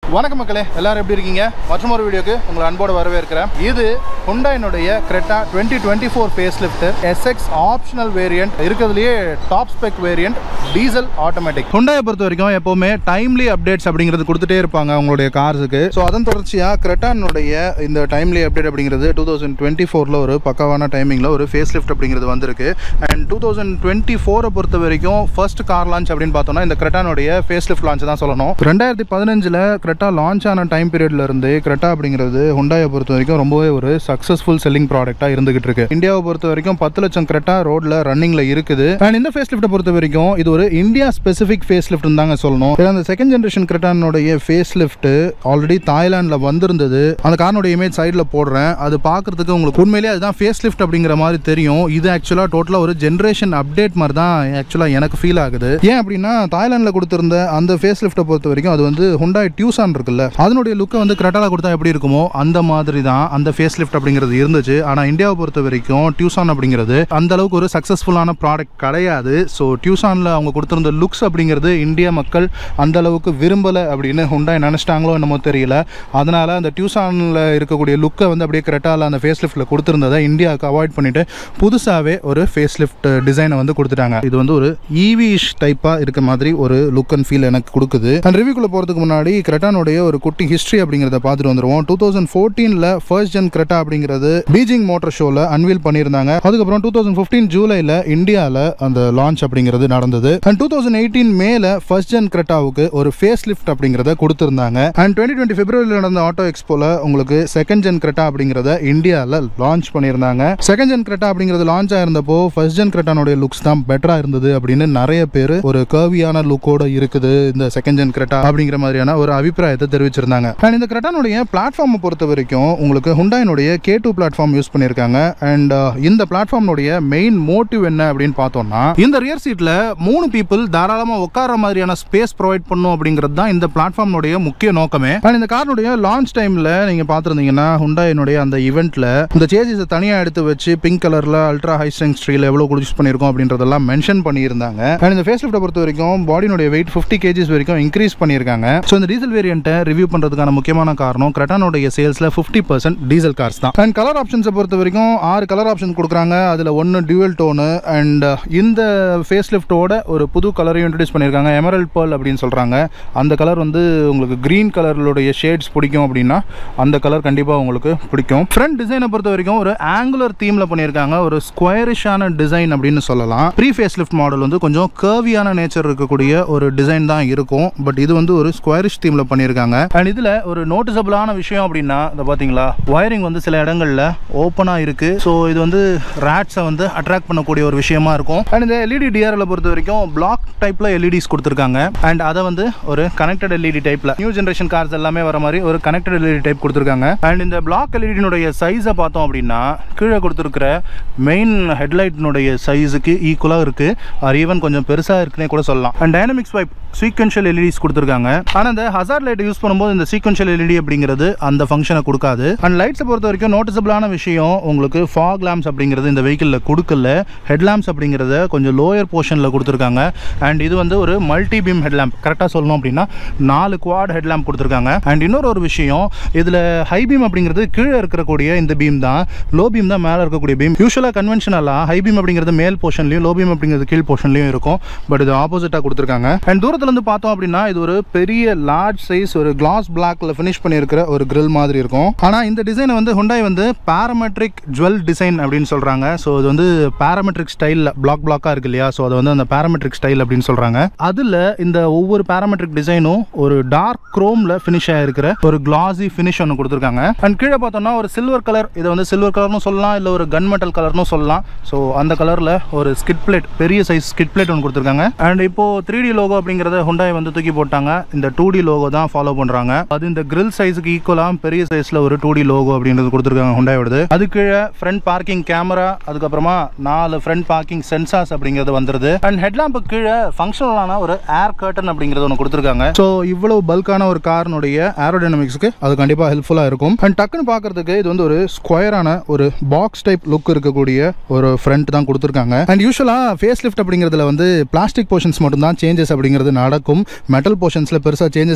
வணக்கம் மக்களே எல்லாரும் எப்படி இருக்கீங்க மற்றும் ஒரு வீடியோக்கு உங்களை அன்போடு வரவேற்கிறேன் இது ஹுண்டாயினுடைய Creta twenty twenty four facelift SX optional variant இருக்கிறதுலேயே top spec variant diesel automatic ஹுண்டாயை பொறுத்த வரைக்கும் எப்போவுமே டைம்லி அப்டேட்ஸ் அப்படிங்கிறது கொடுத்துட்டே இருப்பாங்க அவங்களுடைய கார்ஸுக்கு ஸோ அதன் தொடர்ச்சியாக கிரெட்டானுடைய இந்த டைம்லி அப்டேட் அப்படிங்கிறது டூ தௌசண்ட் டுவெண்ட்டி ஃபோரில் ஒரு பக்காவான டைமிங்கில் ஒரு ஃபேஸ் லிஃப்ட் அப்படிங்கிறது வந்திருக்கு அண்ட் டூ தௌசண்ட் டுவெண்ட்டி ஃபோரை பொறுத்த வரைக்கும் ஃபர்ஸ்ட் கார் லான்ச் அப்படின்னு பார்த்தோம்னா இந்த கிரெட்டானுடைய ஃபேஸ் லிஃப்ட் லான்ச் தான் சொல்லணும் ரெண்டாயிரத்தி பதினஞ்சில் கிரெட்டா லான்ச் ஆன டைம் பீரியட்ல இருந்து கிரெட்டா அப்படிங்கிறது ஹுண்டாயை பொறுத்த வரைக்கும் ரொம்பவே ஒரு சக்ஸஸ்ஃபுல் செல்லிங் ப்ராடக்ட்டாக இருந்துகிட்டு இருக்கு இந்தியாவை பொறுத்த வரைக்கும் பத்து லட்சம் கிரெட்டா ரோட்ல ரன்னிங்ல இருக்குது அண்ட் இந்த ஃபேஸ் லிஃப்ட்டை பொறுத்த வரைக்கும் இது ஒரு இந்தியா ஸ்பெசிஃபிக் ஃபேஸ் லிஃப்ட் தாங்க சொல்லணும் ஏன்னா அந்த செகண்ட் ஜென்ரேஷன் கிரெட்டானுடைய ஃபேஸ் லிஃப்ட் ஆல்ரெடி தாய்லாண்டில் வந்திருந்தது அந்த காரனுடைய இமேஜ் சைடில் போடுறேன் அது பார்க்கறதுக்கு உங்களுக்கு உண்மையிலேயே அதுதான் ஃபேஸ் லிஃப்ட் அப்படிங்கிற மாதிரி தெரியும் இது ஆக்சுவலாக டோட்டலாக ஒரு ஜென்ரேஷன் அப்டேட் மாதிரி தான் ஆக்சுவலாக எனக்கு ஃபீல் ஆகுது ஏன் அப்படின்னா தாய்லாண்டில் கொடுத்திருந்த அந்த ஃபேஸ் லிஃப்ட்டை பொறுத்த வரைக்கும் அது வந்து ஹுண்டாய் டியூசான் இருக்குல்ல அதனுடைய லுக்கை வந்து கிரெட்டால கொடுத்தா எப்படி இருக்குமோ அந்த மாதிரி தான் அந்த ஃபேஸ் லிஃப்ட் அப்படிங்கிறது இருந்துச்சு ஆனால் இந்தியாவை பொறுத்த வரைக்கும் டியூசான் அப்படிங்கிறது அந்த அளவுக்கு ஒரு சக்ஸஸ்ஃபுல்லான ப்ராடக்ட் கிடையாது ஸோ டியூசானில் அவங்க கொடுத்திருந்த லுக்ஸ் அப்படிங்கிறது இந்திய மக்கள் அந்த அளவுக்கு விரும்பலை அப்படின்னு ஹுண்டாய் நினச்சிட்டாங்களோ என்னமோ தெரியல அதனால அந்த டியூசானில் இருக்கக்கூடிய லுக்கை வந்து அப்படியே கிரெட்டால அந்த ஃபேஸ் லிஃப்ட்டில் கொடுத்துருந்ததை இந்தியாவுக்கு அவாய்ட் பண்ணிட்டு புதுசாகவே ஒரு ஃபேஸ் லிஃப்ட் டிசைனை வந்து கொடுத்துட்டாங்க இது வந்து ஒரு ஈவிஷ் டைப்பாக இருக்க மாதிரி ஒரு லுக் அண்ட் ஃபீல் எனக்கு கொடுக்குது அண்ட் ரிவ்யூக்குள்ளே போகிறதுக்கு முன்னாடி கிரெட்டானுடைய ஒரு குட்டி ஹிஸ்ட்ரி அப்படிங்கிறத பார்த்துட்டு வந்துருவோம் டூ தௌசண்ட் ஃபோர்டீனில் ஃபர்ஸ்ட் ஜென் கிரெட்டா அப்படிங்கிறது பீஜிங் மோட்டர் ஷோவில் அன்வீல் பண்ணியிருந்தாங்க அதுக்கப்புறம் டூ தௌசண்ட் ஃபிஃப்டீன் ஜூலையில் இந்தியாவில் அந்த லான்ச் அப்படிங்கிறது நடந்தது அண்ட் டூ தௌசண்ட் எயிட்டீன் மேல ஃபர்ஸ்ட் ஜென் கிரெட்டாவுக்கு ஒரு ஃபேஸ் லிஃப்ட் அப்படிங்கிறத கொடுத்துருந்தாங்க அண்ட் டுவெண்ட்டி டுவெண்ட்டி பிப்ரவரியில் நடந்த ஆட்டோ எக்ஸ்போல உங்களுக்கு செகண்ட் ஜென் கிரெட்டா அப்படிங்கிறத இந்தியாவில் லான்ச் பண்ணியிருந்தாங்க செகண்ட் ஜென் கிரெட்டா அப்படிங்கிறது லான்ச் ஆயிருந்தப்போ ஃபர்ஸ்ட் ஜென் கிரெட்டானுடைய லுக்ஸ் தான் பெட்டராக இருந்தது அப்படின்னு நிறைய பேர் ஒரு கர்வியான லுக்கோட இருக்குது இந்த செகண்ட் ஜென் கிரெட்டா அப்படிங்கிற மாதிரியான ஒரு அபிப்பிராயத்தை தெரிவிச்சிருந்தாங்க அண்ட் இந்த கிரெட்டானுடைய பிளாட்ஃபார்மை பொறுத்த வரைக்கும் உங்களுக்கு ஹுண்டாயினுடைய கே டூ பிளாட்ஃபார்ம் யூஸ் பண்ணியிருக்காங்க அண்ட் இந்த பிளாட்ஃபார்முடைய மெயின் மோட்டிவ் என்ன அப்படின்னு பார்த்தோம்னா இந்த ரியர் சீட்டில் மூணு பீப்புள் தாராளமாக உட்கார மாதிரியான ஸ்பேஸ் ப்ரொவைட் பண்ணும் அப்படிங்கிறது தான் இந்த பிளாட்ஃபார்முடைய முக்கிய நோக்கமே அண்ட் இந்த காருடைய லான்ச் டைமில் நீங்கள் பார்த்துருந்தீங்கன்னா ஹுண்டாயினுடைய அந்த ஈவெண்ட்டில் இந்த சேஜஸை தனியாக எடுத்து வச்சு பிங்க் கலரில் அல்ட்ரா ஹை ஸ்ட்ரெங்க் ஸ்ட்ரீல் எவ்வளோ யூஸ் பண்ணியிருக்கோம் அப்படின்றதெல்லாம் மென்ஷன் பண்ணியிருந்தாங்க அண்ட் இந்த ஃபேஸ் லிஃப்ட்டை பொறுத்த வரைக்கும் பாடினுடைய வெயிட் ஃபிஃப்டி கேஜிஸ் வரைக்கும் இன்க்ரீஸ் பண்ணியிருக்காங்க ஸோ இந்த டீசல் வேரியண்ட்டை ரிவ்யூ பண்ணுறதுக்கான முக்கியமான காரணம் கிரெட்டானுடைய சேல்ஸில் ஃபிஃப்டி பர்சன்ட் டீசல் கார்ஸ் தான் அண்ட் கலர் ஆப்ஷன்ஸை பொறுத்த வரைக்கும் ஆறு கலர் ஆப்ஷன் கொடுக்குறாங்க அதில் ஒன்று டியூவல் டோனு அண்ட் இந்த ஃபேஸ் லிஃப்ட்டோட ஒரு புது கலரையும் இன்ட்ரடியூஸ் பண்ணியிருக்காங்க எமரல் பேர்ல் அப்படின்னு சொல்கிறாங்க அந்த கலர் வந்து உங்களுக்கு க்ரீன் கலருடைய ஷேட்ஸ் பிடிக்கும் அப்படின்னா அந்த கலர் கண்டிப்பாக உங்களுக்கு பிடிக்கும் ஃப்ரண்ட் டிசைனை பொறுத்த வரைக்கும் ஒரு ஆங்குலர் தீமில் பண்ணியிருக்காங்க ஒரு ஸ்கொயரிஷான டிசைன் அப்படின்னு சொல்லலாம் ப்ரீ ஃபேஸ் லிஃப்ட் மாடல் வந்து கொஞ்சம் கர்வியான நேச்சர் இருக்கக்கூடிய ஒரு டிசைன் தான் இருக்கும் பட் இது வந்து ஒரு ஸ்கொயரிஷ் தீமில் பண்ணியிருக்காங்க அண்ட் இதில் ஒரு நோட்டிசபிளான விஷயம் அப்படின்னா இதை பார்த்தீங்களா ஒயரிங் வந்து சில இடங்களில் ஓப்பனாக இருக்குது ஸோ இது வந்து ரேட்ஸை வந்து அட்ராக்ட் பண்ணக்கூடிய ஒரு விஷயமா இருக்கும் அண்ட் இந்த எல்இடி டிஆர்எல் பொறுத்த வரைக்கும் பிளாக் டைப்பில் எல்இடிஸ் கொடுத்துருக்காங்க அண்ட் அதை வந்து ஒரு கனெக்டட் எல்இடி டைப்பில் நியூ ஜென்ரேஷன் கார்ஸ் எல்லாமே வர மாதிரி ஒரு கனெக்டட் எல்இடி டைப் கொடுத்துருக்காங்க அண்ட் இந்த பிளாக் எல்இடினுடைய சைஸை பார்த்தோம் அப்படின்னா கீழே கொடுத்துருக்கிற மெயின் ஹெட்லைட்டினுடைய சைஸுக்கு ஈக்குவலாக இருக்குது ஆர் ஈவன் கொஞ்சம் பெருசாக இருக்குன்னே கூட சொல்லலாம் and dynamic swipe sequential LEDs கொடுத்துருக்காங்க ஆனால் இந்த ஹசார் லைட் யூஸ் பண்ணும்போது இந்த சீக்வென்ஷியல் எல்இடி அப்படிங்கிறது அந்த ஃபங்க்ஷனை கொடுக்காது அண்ட் லைட்ஸை பொறுத்த வரைக்கும் நோட்டிசபிளான விஷயம் உங்களுக்கு ஃபாக் லேம்ப்ஸ் அப்படிங்கிறது இந்த வெஹிக்கிளில் கொடுக்கல ஹெட் லேம்ப்ஸ் அப்படிங்கிறத கொஞ்சம் லோயர் போர்ஷனில் கொடுத்துருக்காங்க அண்ட் இது வந்து ஒரு மல்டி பீம் ஹெட் லேம்ப் கரெக்டாக சொல்லணும் அப்படின்னா நாலு குவாட் ஹெட் லேம்ப் கொடுத்துருக்காங்க அண்ட் இன்னொரு ஒரு விஷயம் இதில் ஹை பீம் அப்படிங்கிறது கீழே இருக்கக்கூடிய இந்த பீம் தான் லோ பீம் தான் மேலே இருக்கக்கூடிய பீம் யூஸ்வலாக கன்வென்ஷனலாக ஹை பீம் அப்படிங்கிறது மேல் போர்ஷன்லையும் லோ பீம் அப்படிங்கிறது கீழ் போர்ஷன்லையும் இருக்கும் பட் இது ஆப்போசிட்டாக கொடுத்துருக்காங்க அண்ட் தூரத்துலேருந்து பார்த்தோம் அப்படின்னா இது ஒரு பெரிய லார்ஜ் சைஸ் ஒரு கிளாஸ் பிளாக்ல ஃபினிஷ் பண்ணியிருக்கிற ஒரு grill மாதிரி இருக்கும் ஆனால் இந்த டிசைனை வந்து ஹுண்டாய் வந்து பாராமெட்ரிக் ஜுவல் டிசைன் அப்படின்னு சொல்கிறாங்க ஸோ இது வந்து பாராமெட்ரிக் ஸ்டைலில் பிளாக் பிளாக்காக இருக்கு இல்லையா ஸோ அதை வந்து அந்த பாராமெட்ரிக் ஸ்டைல் அப்படின்னு சொல்கிறாங்க அதில் இந்த ஒவ்வொரு பாராமெட்ரிக் டிசைனும் ஒரு டார்க் குரோமில் ஃபினிஷ் ஆகிருக்கிற ஒரு கிளாஸி ஃபினிஷ் ஒன்று கொடுத்துருக்காங்க அண்ட் கீழே பார்த்தோம்னா ஒரு சில்வர் கலர் இதை வந்து சில்வர் கலர்னு சொல்லலாம் இல்லை ஒரு கன் மெட்டல் கலர்னு சொல்லலாம் ஸோ அந்த கலரில் ஒரு ஸ்கிட் பிளேட் பெரிய சைஸ் ஸ்கிட் பிளேட் ஒன்று கொடுத்துருக்காங்க அண்ட் இப்போ த்ரீ டி லோகோ அப்படிங்கிறத ஹுண்டாய் வந்து தூக்கி போட்டாங்க இந்த டூ டி லோகோ தான் ஃபாலோ பண்ணுறாங்க அது இந்த கிரில் சைஸுக்கு ஈக்குவலாக பெரிய சைஸில் ஒரு டூ டி லோகோ அப்படின்றது கொடுத்துருக்காங்க ஹுண்டாயோடது அது கீழே ஃப்ரண்ட் பார்க்கிங் கேமரா அதுக்கப்புறமா நாலு ஃப்ரண்ட் பார்க்கிங் சென்சார்ஸ் அப்படிங்கிறது வந்துருது அண்ட் ஹெட்லாம்பு கீழே ஃபங்க்ஷனலான ஒரு ஏர் கர்டன் அப்படிங்கிறது ஒன்று கொடுத்துருக்காங்க ஸோ இவ்வளவு பல்கான ஒரு காரினுடைய ஏரோடைனமிக்ஸ்க்கு அது கண்டிப்பாக ஹெல்ப்ஃபுல்லாக இருக்கும் அண்ட் டக்குன்னு பார்க்கறதுக்கு இது வந்து ஒரு ஸ்கொயரான ஒரு பாக்ஸ் டைப் லுக் இருக்கக்கூடிய ஒரு ஃப்ரண்ட் தான் கொடுத்துருக்காங்க அண்ட் யூஸ்வலாக ஃபேஸ் லிஃப்ட் அப்படிங்கிறதுல வந்து பிளாஸ்டிக் போர்ஷன்ஸ் மட்டும் தான் சேஞ்சஸ் அப்படிங்கிறது நடக்கும் மெட்டல் போர்ஷன்ஸில் பெருசாக சேஞ்சஸ் அப்படிங்கிறது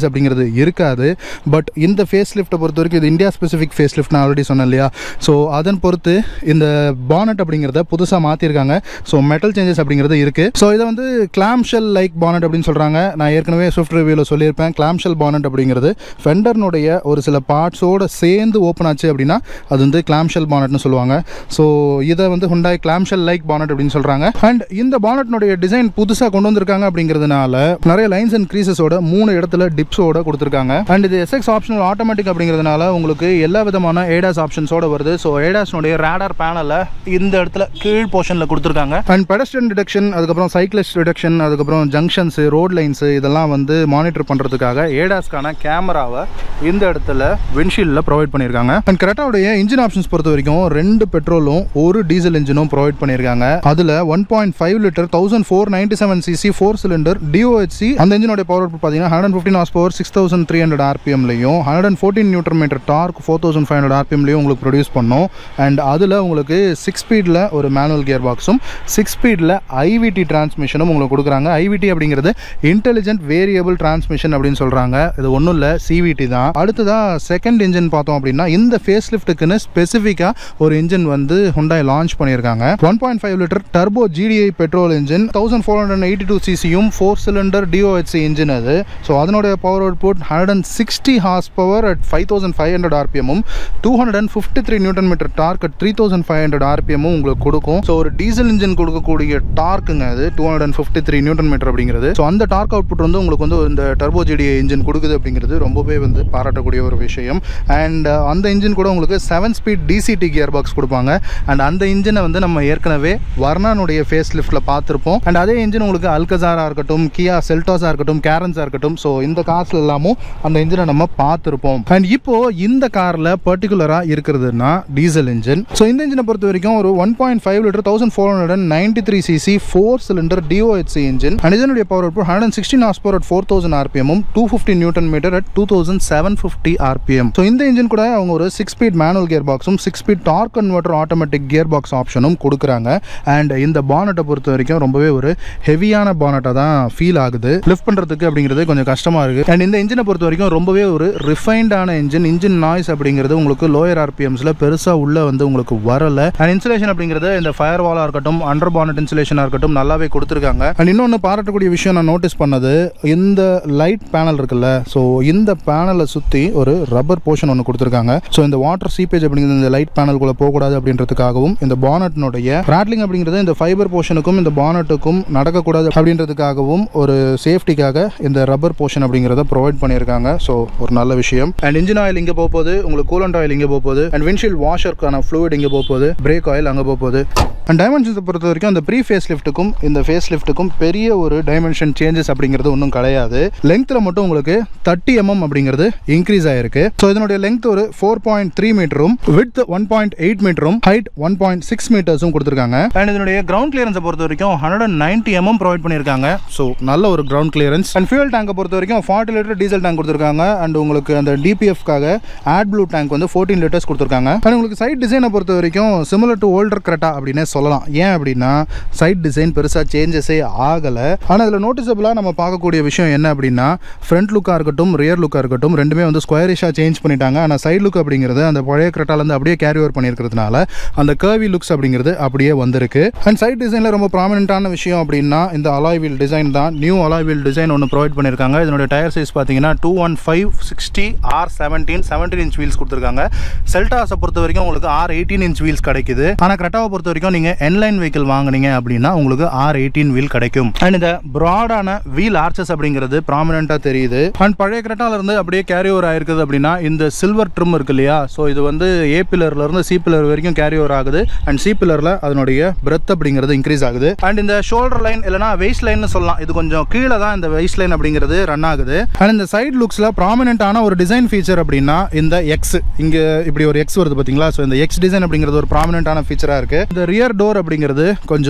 அப்படிங்கிறது இருக்காது பட் இந்த ஃபேஸ் லிஃப்ட்டை பொறுத்த வரைக்கும் இது இந்தியா ஸ்பெசிஃபிக் ஃபேஸ் லிஃப்ட் நான் ஆல்ரெடி சொன்னேன் இல்லையா ஸோ அதன் பொறுத்து இந்த பானட் அப்படிங்கிறத புதுசாக மாற்றிருக்காங்க ஸோ மெட்டல் சேஞ்சஸ் அப்படிங்கிறது இருக்குது ஸோ இதை வந்து கிளாம்ஷெல் லைக் பானட் அப்படின்னு சொல்கிறாங்க நான் ஏற்கனவே ஸ்விஃப்ட் ரிவ்யூவில் சொல்லியிருப்பேன் கிளாம்ஷெல் பானட் அப்படிங்கிறது ஃபெண்டர்னுடைய ஒரு சில பார்ட்ஸோடு சேர்ந்து ஓப்பன் ஆச்சு அப்படின்னா அது வந்து கிளாம்ஷெல் பானட்னு சொல்லுவாங்க ஸோ இதை வந்து ஹுண்டாய் கிளாம்ஷெல் லைக் பானட் அப்படின்னு சொல்கிறாங்க அண்ட் இந்த பானட்னுடைய டிசைன் புதுசாக கொண்டு வந்திருக்காங்க அப்படிங்கிறதுனால நிறைய லைன்ஸ் அண்ட் க்ரீசஸோட மூணு இடத்துல டிப்ஸோட கொடுத்துருக்காங்க அண்ட் இது எஸ்எக்ஸ் ஆப்ஷனல் ஆட்டோமேட்டிக் அப்படிங்கிறதுனால உங்களுக்கு எல்லா விதமான ஏடாஸ் ஆப்ஷன்ஸோட வருது ஸோ ஏடாஸ்னுடைய ரேடார் பேனலை இந்த இடத்துல கீழ் போர்ஷனில் கொடுத்துருக்காங்க அண்ட் பெடஸ்டன் டிடெக்ஷன் அதுக்கப்புறம் சைக்கிளிஸ்ட் டிடெக்ஷன் அதுக்கப்புறம் ஜங்ஷன்ஸ் ரோட் லைன்ஸ் இதெல்லாம் வந்து மானிட்டர் பண்ணுறதுக்காக ஏடாஸ்க்கான கேமராவை இந்த இடத்துல விண்ட்ஷீல்டில் ப்ரொவைட் பண்ணியிருக்காங்க அண்ட் கரெக்டாவுடைய இன்ஜின் ஆப்ஷன்ஸ் பொறுத்த வரைக்கும் ரெண்டு பெட்ரோலும் ஒரு டீசல் இன்ஜினும் ப்ரொவைட் பண்ணியிருக்காங்க அதில் one point five litre thousand four ninety seven CC four cylinder DOHC அந்த இன்ஜினோட பவர் பார்த்தீங்கன்னா hundred fifteen horse power six thousand three hundred ஆர்பிஎம்லையும் hundred and fourteen newton metre torque four thousand five hundred ஆர்பிஎம்லையும் உங்களுக்கு produce பண்ணும் and அதில் உங்களுக்கு six ஸ்பீடில் ஒரு மேனுவல் கியர் பாக்ஸும் சிக்ஸ் ஸ்பீடில் ஐவிடி டிரான்ஸ்மிஷனும் உங்களுக்கு கொடுக்குறாங்க ஐவிடி அப்படிங்கிறது இன்டெலிஜென்ட் வேரியபிள் டிரான்ஸ்மிஷன் அப்படின்னு சொல்கிறாங்க இது ஒன்றும் இல்லை சிவிடி தான் அடுத்ததாக செகண்ட் இன்ஜின் பார்த்தோம் அப்படின்னா இந்த ஃபேஸ் லிஃப்ட்டுக்குன்னு ஸ்பெசிஃபிக்காக ஒரு இன்ஜின் வந்து ஹுண்டாய் லான்ச் பண்ணியிருக்காங்க one point five litre turbo GDI petrol engine thousand four hundred eighty two சிசியும் ஃபோர் சிலிண்டர் டிஓஹெச்சி இன்ஜின் அது ஸோ அதனுடைய power output hundred and sixty horse power at five thousand five hundred ஆர்பிஎம்மும் two hundred and fifty three newton metre torque at three thousand five hundred ஆர்பிஎம்மும் உங்களுக்கு கொடுக்கும் so ஒரு diesel engine கொடுக்கக்கூடிய டார்க்குங்க அது two hundred and fifty three newton metre அப்படிங்கிறது so அந்த டார்க் அவுட்புட் வந்து உங்களுக்கு வந்து இந்த டர்போ ஜிடிஐ இன்ஜின் கொடுக்குது அப்படிங்கிறது ரொம்பவே வந்து பாராட்டக்கூடிய ஒரு விஷயம் அண்ட் அந்த இன்ஜின் கூட உங்களுக்கு seven speed DCT gear box கொடுப்பாங்க அண்ட் அந்த இன்ஜினை வந்து நம்ம ஏற்கனவே வர்ணானுடைய ஃபேஸ் லிஃப்ட்டில் பார்த்துருப்போம் அண்ட் அதே இன்ஜின் உங்களுக்கு அல்கசாராக இருக்கட்டும் கியா செல்டாஸாக இருக்கட்டும் கேரன்ஸாக இருக்கட்டும் ஸோ இந்த கார்ஸ்ல எல்லாமும் அந்த இன்ஜினை நம்ம பார்த்துருப்போம் அண்ட் இப்போ இந்த காரில் பர்டிகுலராக இருக்கிறதுனா டீசல் இன்ஜின் ஸோ இந்த இன்ஜினை பொறுத்த வரைக்கும் ஒரு one point five litre thousand four hundred and ninety three CC four cylinder DOHC engine and இதனுடைய power out hundred and sixteen horse power at four thousand ஆர்பிஎம்மும் two fifty newton metre at two thousand seven fifty RPM so இந்த engine கூட அவங்க ஒரு six speed manual gear பாக்ஸும் six speed torque converter automatic gear box ஆப்ஷனும் கொடுக்குறாங்க and இந்த பானட்டை பொறுத்த வரைக்கும் ரொம்பவே ஒரு ஹெவியான பானட்டாக தான் ஃபீல் ஆகுது லிஃப்ட் பண்ணுறதுக்கு அப்படிங்கிறது கொஞ்சம் கஷ்டமாக இருக்குது அண்ட் இந்த இன்ஜினை பொறுத்த வரைக்கும் ரொம்பவே ஒரு ரிஃபைண்டான இன்ஜின் இன்ஜின் நாய்ஸ் அப்படிங்கிறது உங்களுக்கு லோயர் ஆர்பிஎம்ஸில் பெருசாக உள்ளே வந்து உங்களுக்கு வரல அண்ட் இன்சுலேஷன் அப்படிங்கிறது இந்த ஃபயர் வாலாக இருக்கட்டும் அண்டர் பானட் இன்சுலேஷனாக இருக்கட்டும் நல்லாவே கொடுத்துருக்காங்க அண்ட் இன்னொன்று பாராட்டக்கூடிய விஷயம் நான் நோட்டீஸ் பண்ணது இந்த லைட் பேனல் இருக்குல்ல ஸோ இந்த பேனலை சுற்றி ஒரு ரப்பர் போர்ஷன் ஒன்று கொடுத்துருக்காங்க ஸோ இந்த வாட்டர் சீப்பேஜ் அப்படிங்கிறது இந்த லைட் பேனல்குள்ளே போகக்கூடாது அப்படின்றதுக்காகவும் இந்த பானட்னுடைய ராட்லிங் அப்படிங்கிறது இந்த ஃபைபர் போர்ஷனுக்கும் இந்த பானட்டுக்கும் நடக்கக்கூடாது அப்படின்றதுக்காகவும் ஒரு சேஃப்டிக்காக இந்த ரப்பர் போர்ஷன் அப்படிங்கிறத ப்ரொவைட் பண்ணியிருக்காங்க ஸோ ஒரு நல்ல விஷயம் அண்ட் இன்ஜின் ஆயில் இங்கே போக போகுது உங்களுக்கு கூலண்ட் ஆயில் இங்கே போக போகுது அண்ட் விண்ட்ஷீல்ட் வாஷருக்கான ஃப்ளூயிட் இங்கே போக போகுது பிரேக் ஆயில் அங்கே போக போகுது அண்ட் டைமென்ஷன்ஸை பொறுத்த வரைக்கும் அந்த ப்ரீ ஃபேஸ் லிஃப்ட்டுக்கும் இந்த ஃபேஸ் லிஃப்ட்டுக்கும் பெரிய ஒரு டைமென்ஷன் சேஞ்சஸ் அப்படிங்கிறது ஒன்றும் கிடையாது லெங்த்தில் மட்டும் உங்களுக்கு தேர்ட்டி எம்எம் அப்படிங்கிறது இன்க்ரீஸ் ஆயிருக்கு ஸோ இதனுடைய லெங்த் ஒரு ஃபோர் பாயிண்ட் த்ரீ மீட்டரும் வித் ஒன் பாயிண்ட் எயிட் மீட்டரும் ஹைட் ஒன் பாயிண்ட் சிக்ஸ் மீட்டர்ஸும் கொடுத்துருக்காங்க அண்ட் இதனுடைய கிரவுண்ட் கிளியரன்ஸை பொறுத்த வரைக்கும் hundred and ninety MM provide பண்ணியிருக்காங்க ஸோ நல்ல ஒரு கிரவுண்ட் கிளியரன்ஸ் அண்ட் ஃபியூல் டேங்கை பொறுத்த வரைக்கும் ஃபார்ட்டி லிட்டர் டீசல் டேங்க் கொடுத்துருக்காங்க அண்ட் உங்களுக்கு அந்த டிபிஎஃப்காக ஆட் ப்ளூ டேங்க் வந்து ஃபோர்டீன் லிட்டர்ஸ் கொடுத்துருக்காங்க அண்ட் உங்களுக்கு சைட் டிசைனை பொறுத்த வரைக்கும் சிமிலர் டு ஓல்டர் கிரெட்டா அப்படின்னே சொல்லலாம் ஏன் அப்படின்னா சைட் டிசைன் பெருசாக சேஞ்சஸே ஆகலை ஆனால் இதில் நோட்டிசபிளாக நம்ம பார்க்கக்கூடிய விஷயம் என்ன அப்படின்னா ஃப்ரண்ட் லுக்காக இருக்கட்டும் ரியர் லுக்காக இருக்கட்டும் ரெண்டுமே வந்து ஸ்கொயரிஷாக சேஞ்ச் பண்ணிட்டாங்க ஆனால் சைட் லுக் அப்படிங்கிறது அந்த பழைய கிரெட்டாலேருந்து அப்படியே கேரி ஓவர் பண்ணியிருக்கிறதுனால அந்த கர்வி லுக்ஸ் அப்படிங்கிறது அப்படியே வந்திருக்கு அண்ட் சைட் டிசைனில் ரொம்ப ப்ராமினென்ட்டான விஷயம் அப்படின்னா இந்த அலாய் வீல் டிசைன் தான் நியூ அலாய் வீல் டிசைன் ஒன்று ப்ரொவைட் பண்ணியிருக்காங்க இதனுடைய டயர் சைஸ் பார்த்தீங்கன்னா two one five sixty R seventeen seventeen inch wheels கொடுத்துருக்காங்க செல்டாஸை பொறுத்த வரைக்கும் உங்களுக்கு ஆர் எயிட்டீன் இன்ச் வீல்ஸ் கிடைக்குது ஆனால் கிரெட்டாவை பொறுத்த வரைக்கும் நீங்கள் என்லைன் வெஹிக்கிள் வாங்குனீங்க அப்படின்னா உங்களுக்கு ஆர் எயிட்டீன் வீல் கிடைக்கும் அண்ட் இந்த ப்ராடான வீல் ஆர்ச்சஸ் அப்படிங்கிறது ப்ராமினெண்ட்டாக தெரியுது அண்ட் பழைய கிரெட்டால இருந்து அப்படியே கேரி ஓவர் ஆயிருக்குது அப்படின்னா இந்த சில்வர் ட்ரிம் இருக்கு இல்லையா ஸோ இது வந்து ஏ பில்லர்ல இருந்து சி பில்லர் வரைக்கும் கேரி ஓவர் ஆகுது அண்ட் சி பில்லரில் அதனுடைய பிரெத் அப்படிங்கிறது இன்க்ரீஸ் ஆகுது அண்ட் இந்த ஷோல்டர் லைன் இல்லைனா வெயிஸ்ட் லைன் சொல்லலாம் இது கொஞ்சம் கீழே தான் இந்த வெயிஸ்ட் லைன் அப்படிங்கிறது ரன் ஆகுது அண்ட் இந்த சைடு லுக்ஸில் ப்ராமினென்ட்டான ஒரு டிசைன் ஃபீச்சர் அப்படின்னா இந்த எக்ஸ் இங்கே இப்படி ஒரு எக்ஸ் வருது பார்த்தீங்களா ஸோ இந்த எக்ஸ் டிசைன் அப்படிங்கிறது ஒரு ப்ராமினென்ட்டான ஃபீச்சராக இருக்குது இந்த ரியர் டோர் அப்படிங்கிறது கொஞ்சம்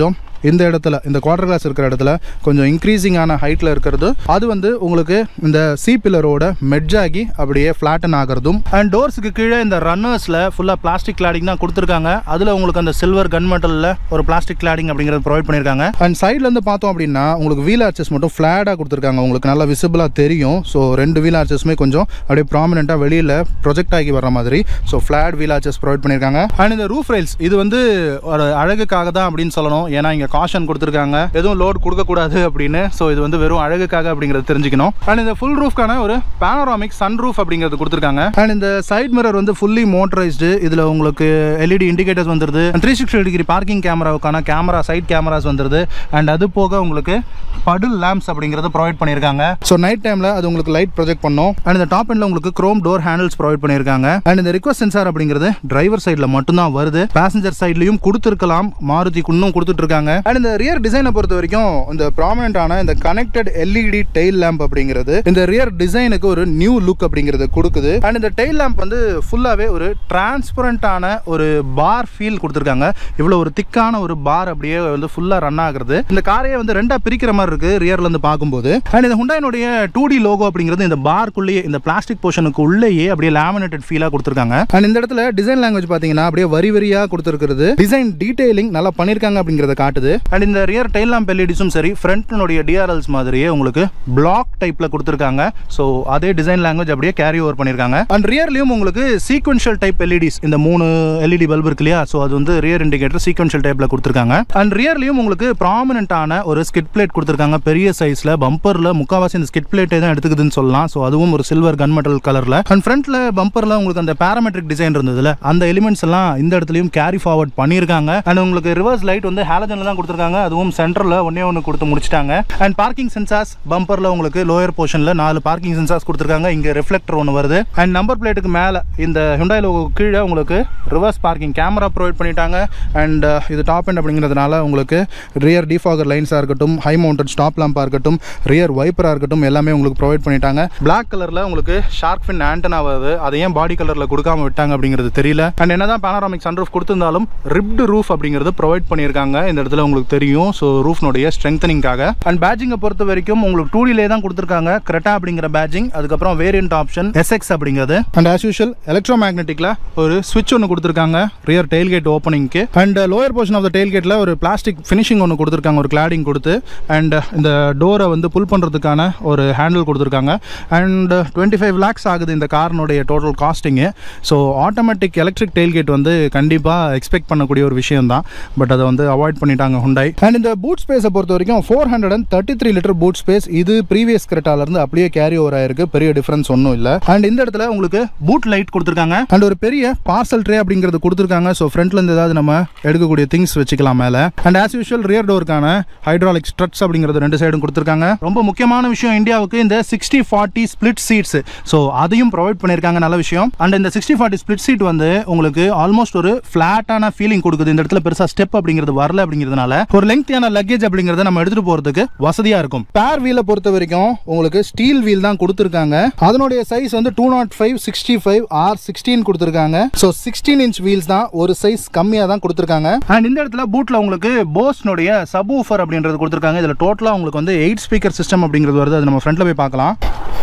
இந்த இடத்துல இந்த குவார்டர் கிளாஸ் இருக்கிற இடத்துல கொஞ்சம் இன்க்ரீசிங்கான ஹைட்டில் இருக்கிறது அது வந்து உங்களுக்கு இந்த சி பில்லரோட மெட்ஜ் ஆகி அப்படியே ஃப்ளாட்டன் ஆகிறதும் அண்ட் டோர்ஸுக்கு கீழே இந்த ரன்னர்ஸில் ஃபுல்லாக பிளாஸ்டிக் கிளாடிங் தான் கொடுத்துருக்காங்க அதில் உங்களுக்கு அந்த சில்வர் கன் மெட்டலில் ஒரு பிளாஸ்டிக் கிளாடிங் அப்படிங்கிறது ப்ரொவைட் பண்ணியிருக்காங்க அண்ட் சைட்லேருந்து பார்த்தோம் அப்படின்னா உங்களுக்கு வீல் ஆர்ச்சஸ் மட்டும் ஃப்ளாட்டாக கொடுத்துருக்காங்க உங்களுக்கு நல்லா விசிபிளாக தெரியும் ஸோ ரெண்டு வீல் ஆர்ச்சஸுமே கொஞ்சம் அப்படியே ப்ராமினெண்ட்டாக வெளியில் ப்ரொஜெக்ட் ஆகி வர மாதிரி so flat wheel arches provide பண்ணியிருக்காங்க அண்ட் இந்த ரூஃப் ரைல்ஸ் இது வந்து ஒரு அழகுக்காக தான் அப்படின்னு சொல்லணும் ஏன்னா இங்கே காஷன் கொடுத்துருக்காங்க எதுவும் லோட் கொடுக்கக்கூடாது அப்படின்னு ஸோ இது வந்து வெறும் அழகுக்காக அப்படிங்கிறது தெரிஞ்சுக்கணும் அண்ட் இந்த ஃபுல் ரூஃப்க்கான ஒரு பேனராமிக் சன் ரூஃப் அப்படிங்கிறது கொடுத்துருக்காங்க அண்ட் இந்த சைட் மிரர் வந்து ஃபுல்லி மோட்டரைஸ்டு இதில் உங்களுக்கு எல்இடி இண்டிகேட்டர்ஸ் வந்துருது த்ரீ சிக்ஸ்டி டிகிரி பார்க்கிங் கேமராவுக்கான கேமரா சைட் கேமராஸ் வந்துருது அண்ட் அது போக உங்களுக்கு படுல் லேம்ப்ஸ் அப்படிங்கிறது ப்ரொவைட் பண்ணியிருக்காங்க ஸோ நைட் டைமில் அது உங்களுக்கு லைட் ப்ரொஜெக்ட் பண்ணும் அண்ட் இந்த டாப் எண்டில் உங்களுக்கு க்ரோம் டோர் ஹேண்டில்ஸ் ப்ரொவைட் பண்ணியிருக்காங்க அண்ட் இந்த ரிக்வஸ்ட் சென்சார் அப்படிங்கிறது டிரைவர் சைடில் மட்டும்தான் வருது பேசஞ்சர் சைட்லையும் கொடுத்துருக்கலாம் மாருதிக்கு இன்னும் கொடுத்துட்டு இருக்காங்க அண்ட் இந்த ரியர் டிசைனை பொறுத்த வரைக்கும் இந்த ப்ராமினென்டான இந்த கனெக்டட் எல்இடி டெயில் லேம்ப் அப்படிங்கிறது இந்த ரியர் டிசைனுக்கு ஒரு நியூ லுக் அப்படிங்கிறது கொடுக்குது அண்ட் இந்த டெயில் லேம்ப் வந்து ஃபுல்லாகவே ஒரு டிரான்ஸ்பரண்டான ஒரு பார் ஃபீல் கொடுத்துருக்காங்க இவ்வளோ ஒரு திக்கான ஒரு பார் அப்படியே வந்து ஃபுல்லாக ரன் ஆகுறது இந்த காரையே வந்து ரெண்டா பிரிக்கிற மாதிரி இருக்கு ரியர்ல இருந்து பார்க்கும்போது அண்ட் இந்த ஹுண்டாயினுடைய டூ டி லோகோ அப்படிங்கிறது இந்த பார்க்குள்ளேயே இந்த பிளாஸ்டிக் போர்ஷனுக்கு உள்ளேயே அப்படியே லேமினேட்டட் ஃபீலாக கொடுத்துருக்காங்க அண்ட் இந்த இடத்துல டிசைன் லாங்குவேஜ் பார்த்தீங்கன்னா அப்படியே வரி வரியாக கொடுத்துருக்கிறது டிசைன் டீடைலிங் நல்லா பண்ணியிருக்காங்க அப்படிங்கிறத காட்டுது அண்ட் இந்த ரியர் டெயில் லேம்ப் எல்இடிஸும் சரி ஃப்ரண்ட்னுடைய டிஆர்எல்ஸ் மாதிரியே உங்களுக்கு பிளாக் டைப்ல கொடுத்துருக்காங்க ஸோ அதே டிசைன் லாங்குவேஜ் அப்படியே கேரி ஓவர் பண்ணியிருக்காங்க அண்ட் ரியர்லையும் உங்களுக்கு சீக்வென்ஷியல் டைப் எல்இடிஸ் இந்த மூணு எல்இடி பல்ப் இருக்கு இல்லையா ஸோ அது வந்து ரியர் இண்டிகேட்டர் சீக்வென்ஷியல் டைப்ல கொடுத்துருக்காங்க அண்ட் ரியர்லையும் உங்களுக்கு ப்ராமினென்ட்டான ஒரு ஸ்கிட் பிளேட் கொடுத்துருக்காங்க பெரிய சைஸ்ல பம்பர்ல முக்காவாசி இந்த ஸ்கிட் பிளேட்டே தான் எடுத்துக்குதுன்னு சொல்லலாம் ஸோ அதுவும் ஒரு சில்வர் கன் மெட்டல் கலர்ல அண்ட் ஃப்ரண்ட்ல பம்பர்ல உங்களுக்கு அந்த பேராமெட்ரிக் டிசைன் இருந்ததுல அந்த எலிமெண்ட்ஸ் எல்லாம் இந்த இடத்துலயும் கேரி ஃபார்வர்ட் பண்ணியிருக்காங்க அண்ட் உங்களுக்கு ரிவர்ஸ் லைட் வந்து ஹாலஜன்ல தான் கொடுத்துருக்காங்க அதுவும் சென்டர்ல ஒன்னே ஒன்று கொடுத்து முடிச்சிட்டாங்க அண்ட் பார்க்கிங் சென்சார்ஸ் பம்பர்ல உங்களுக்கு லோயர் போர்ஷன்ல நாலு பார்க்கிங் சென்சார்ஸ் கொடுத்துருக்காங்க இங்க ரிஃப்ளெக்டர் ஒன்று வருது அண்ட் நம்பர் பிளேட்டுக்கு மேல இந்த ஹுண்டாய் லோகோ கீழே உங்களுக்கு ரிவர்ஸ் பார்க்கிங் கேமரா ப்ரொவைட் பண்ணிட்டாங்க அண்ட் இது டாப் எண்ட் அப்படிங்கிறதுனால உங்களுக்கு ரியர் டிஃபாகர் லைன்ஸாக இருக்கட்டும் ஹை மவுண்டட் ஸ்டாப் லாம்பாக இருக்கட்டும் ரியர் வைப்பராக இருக்கட்டும் எல்லாமே உங்களுக்கு ப்ரொவைட் பண்ணிட்டாங்க பிளாக் கலரில் உங்களுக்கு ஷார்க் ஃபின் ஆண்டனா வருது அதை ஏன் பாடி கலரில் கொடுக்காம விட்டாங்க அப்படிங்கிறது தெரியல அண்ட் என்னதான் பேனராமிக் சன் ரூஃப் கொடுத்திருந்தாலும் ரிப்டு ரூஃப் அப்படிங்கிறது ப்ரொவைட் பண்ணியிருக்காங்க இந்த இடத்துல உங்களுக்கு தெரியும் ஸோ ரூஃப்னுடைய ஸ்ட்ரெங்தனிங்காக அண்ட் பேஜிங்கை பொறுத்த வரைக்கும் உங்களுக்கு டூ டிலே தான் கொடுத்துருக்காங்க கிரெட்டா அப்படிங்கிற பேஜிங் அதுக்கப்புறம் வேரியன்ட் ஆப்ஷன் எஸ்எக்ஸ் அப்படிங்கிறது அண்ட் ஆஸ் யூஷுவல் எலக்ட்ரோ மேக்னெட்டிக்ல ஒரு ஸ்விட்ச் ஒன்று கொடுத்துருக்காங்க ரியர் டெயில் கேட் ஓப்பனிங்க்கு and lower portion of the tail கேட்டில் ஒரு பிளாஸ்டிக் ஃபினிஷிங் ஒன்று கொடுத்துருக்காங்க ஒரு கிளாடிங் கொடுத்து அண்ட் இந்த டோரை வந்து புல் பண்ணுறதுக்கான ஒரு ஹேண்டில் கொடுத்துருக்காங்க அண்ட் டுவெண்ட்டி ஃபைவ் லேக்ஸ் ஆகுது இந்த காரினுடைய டோட்டல் காஸ்டிங்கு so automatic electric tail gate வந்து கண்டிப்பாக எக்ஸ்பெக்ட் பண்ணக்கூடிய ஒரு விஷயம் தான் பட் அதை வந்து அவாய்ட் பண்ணிட்டாங்க ஹுண்டாய் அண்ட் இந்த பூட் ஸ்பேஸை பொறுத்த வரைக்கும் four hundred and thirty three litre boot space இது ப்ரீவியஸ் இருந்து அப்படியே கேரி ஓவர் ஆயிருக்கு பெரிய டிஃபரன்ஸ் ஒன்றும் இல்லை அண்ட் இந்த இடத்துல உங்களுக்கு பூட் லைட் கொடுத்துருக்காங்க அண்ட் ஒரு பெரிய பார்சல் ட்ரே அப்படிங்கிறது கொடுத்துருக்காங்க ஸோ ஃப்ரண்ட்ல இருந்து ஏதாவது நம்ம எடுக்கக்கூடிய திங்ஸ் வச்சுக்கலாம் மேலே அண்ட் ஆஸ் யூஷுவல் ரியர் டோருக்கான ஹைட்ராலிக் ஸ்ட்ரட்ஸ் அப்படிங்கிறது ரெண்டு சைடும் கொடுத்துருக்காங்க ரொம்ப முக்கியமான விஷயம் இந்தியாவுக்கு இந்த sixty forty split seats so அதையும் ப்ரொவைட் பண்ணியிருக்காங்க நல்ல விஷயம் அண்ட் இந்த சிக்ஸ்டி ஃபார்ட்டி ஸ்பிளிட் சீட் வந்து உங்களுக்கு ஆல்மோஸ்ட் ஒரு ஃபிளாட்டான ஃபீலிங் கொடுக்குது இந்த இடத்துல பெருசாக ஸ்டெப் அப்படிங்கிறது வரல அப்படிங்கிறதுனால ஒரு லெங்க்தியான லக்கேஜ் அப்படிங்கிறத நம்ம எடுத்துட்டு போறதுக்கு வசதியா இருக்கும் பேர் வீலை பொறுத்த வரைக்கும் உங்களுக்கு ஸ்டீல் வீல் தான் கொடுத்துருக்காங்க அதனுடைய சைஸ் வந்து two nought five sixty five R sixteen கொடுத்துருக்காங்க ஸோ சிக்ஸ்டீன் இன்ச் வீல்ஸ் தான் ஒரு சைஸ் கம்மியாக தான் கொடுத்துருக்காங்க அண்ட் இந்த இடத்துல பூட்ல உங்களுக்கு போஸ்னுடைய சப் ஊஃபர் அப்படின்றது கொடுத்துருக்காங்க இதில் டோட்டலாக உங்களுக்கு வந்து எயிட் ஸ்பீக்கர் சிஸ்டம் அப்படிங்கிறது வருது அது நம்ம ஃப்ரண்ட்ல போய் பார்க்கலாம்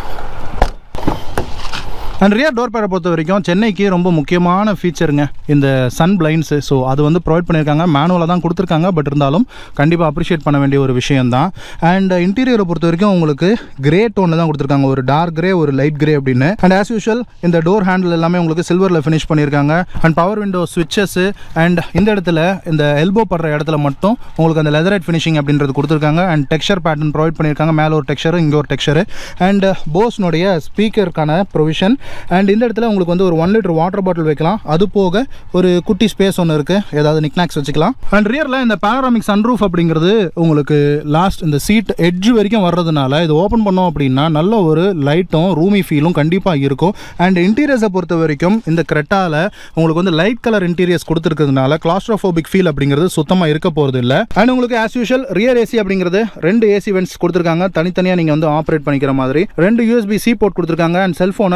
அண்ட் ரியர் டோர் பேரை பொறுத்த வரைக்கும் சென்னைக்கு ரொம்ப முக்கியமான ஃபீச்சருங்க இந்த சன் பிளைண்ட்ஸு ஸோ அது வந்து ப்ரொவைட் பண்ணியிருக்காங்க மேனுவலாக தான் கொடுத்துருக்காங்க பட் இருந்தாலும் கண்டிப்பாக அப்ரிஷியேட் பண்ண வேண்டிய ஒரு விஷயம் தான் அண்ட் இன்டீரியரை பொறுத்த வரைக்கும் உங்களுக்கு கிரே டோனில் தான் கொடுத்துருக்காங்க ஒரு டார்க் கிரே ஒரு லைட் கிரே அப்படின்னு அண்ட் ஆஸ் யூஷுவல் இந்த டோர் ஹேண்டில் எல்லாமே உங்களுக்கு சில்வரில் ஃபினிஷ் பண்ணியிருக்காங்க அண்ட் பவர் விண்டோ ஸ்விட்சஸ் அண்ட் இந்த இடத்துல இந்த எல்போ படுற இடத்துல மட்டும் உங்களுக்கு அந்த லெதரைட் ஃபினிஷிங் அப்படின்றது கொடுத்துருக்காங்க அண்ட் டெக்ஸ்சர் பேட்டர்ன் ப்ரொவைட் பண்ணியிருக்காங்க மேலே ஒரு டெக்ஸ்சர் இங்கே ஒரு டெக்ஸ்சர் அண்ட் போஸ்னுடைய ஸ்பீக்கருக்கான ப்ரொவிஷன் அண்ட் இந்த இடத்துல உங்களுக்கு வந்து ஒரு ஒன் லிட்டர் வாட்டர் பாட்டில் வைக்கலாம் அது போக ஒரு குட்டி ஸ்பேஸ் ஒன்று இருக்குது ஏதாவது நிக்னாக்ஸ் வச்சுக்கலாம் அண்ட் ரியரில் இந்த பேனராமிக் சன்ரூஃப் அப்படிங்கிறது உங்களுக்கு லாஸ்ட் இந்த சீட் எட்ஜ் வரைக்கும் வர்றதுனால இது ஓப்பன் பண்ணோம் அப்படின்னா நல்ல ஒரு லைட்டும் ரூமி ஃபீலும் கண்டிப்பாக இருக்கும் அண்ட் இன்டீரியர்ஸை பொறுத்த வரைக்கும் இந்த கிரெட்டாவில் உங்களுக்கு வந்து லைட் கலர் இன்டீரியர்ஸ் கொடுத்துருக்கிறதுனால கிளாஸ்ட்ரோஃபோபிக் ஃபீல் அப்படிங்கிறது சுத்தமாக இருக்க போகிறது இல்லை அண்ட் உங்களுக்கு ஆஸ் யூஷுவல் ரியர் ஏசி அப்படிங்கிறது ரெண்டு ஏசி வென்ட்ஸ் கொடுத்துருக்காங்க தனித்தனியாக நீங்கள் வந்து ஆப்ரேட் பண்ணிக்கிற மாதிரி ரெண்டு யூஎஸ்பி சி போர்ட் கொடுத்துருக்காங்க அண்ட் செல்ஃபோனை இந்த இடத்துல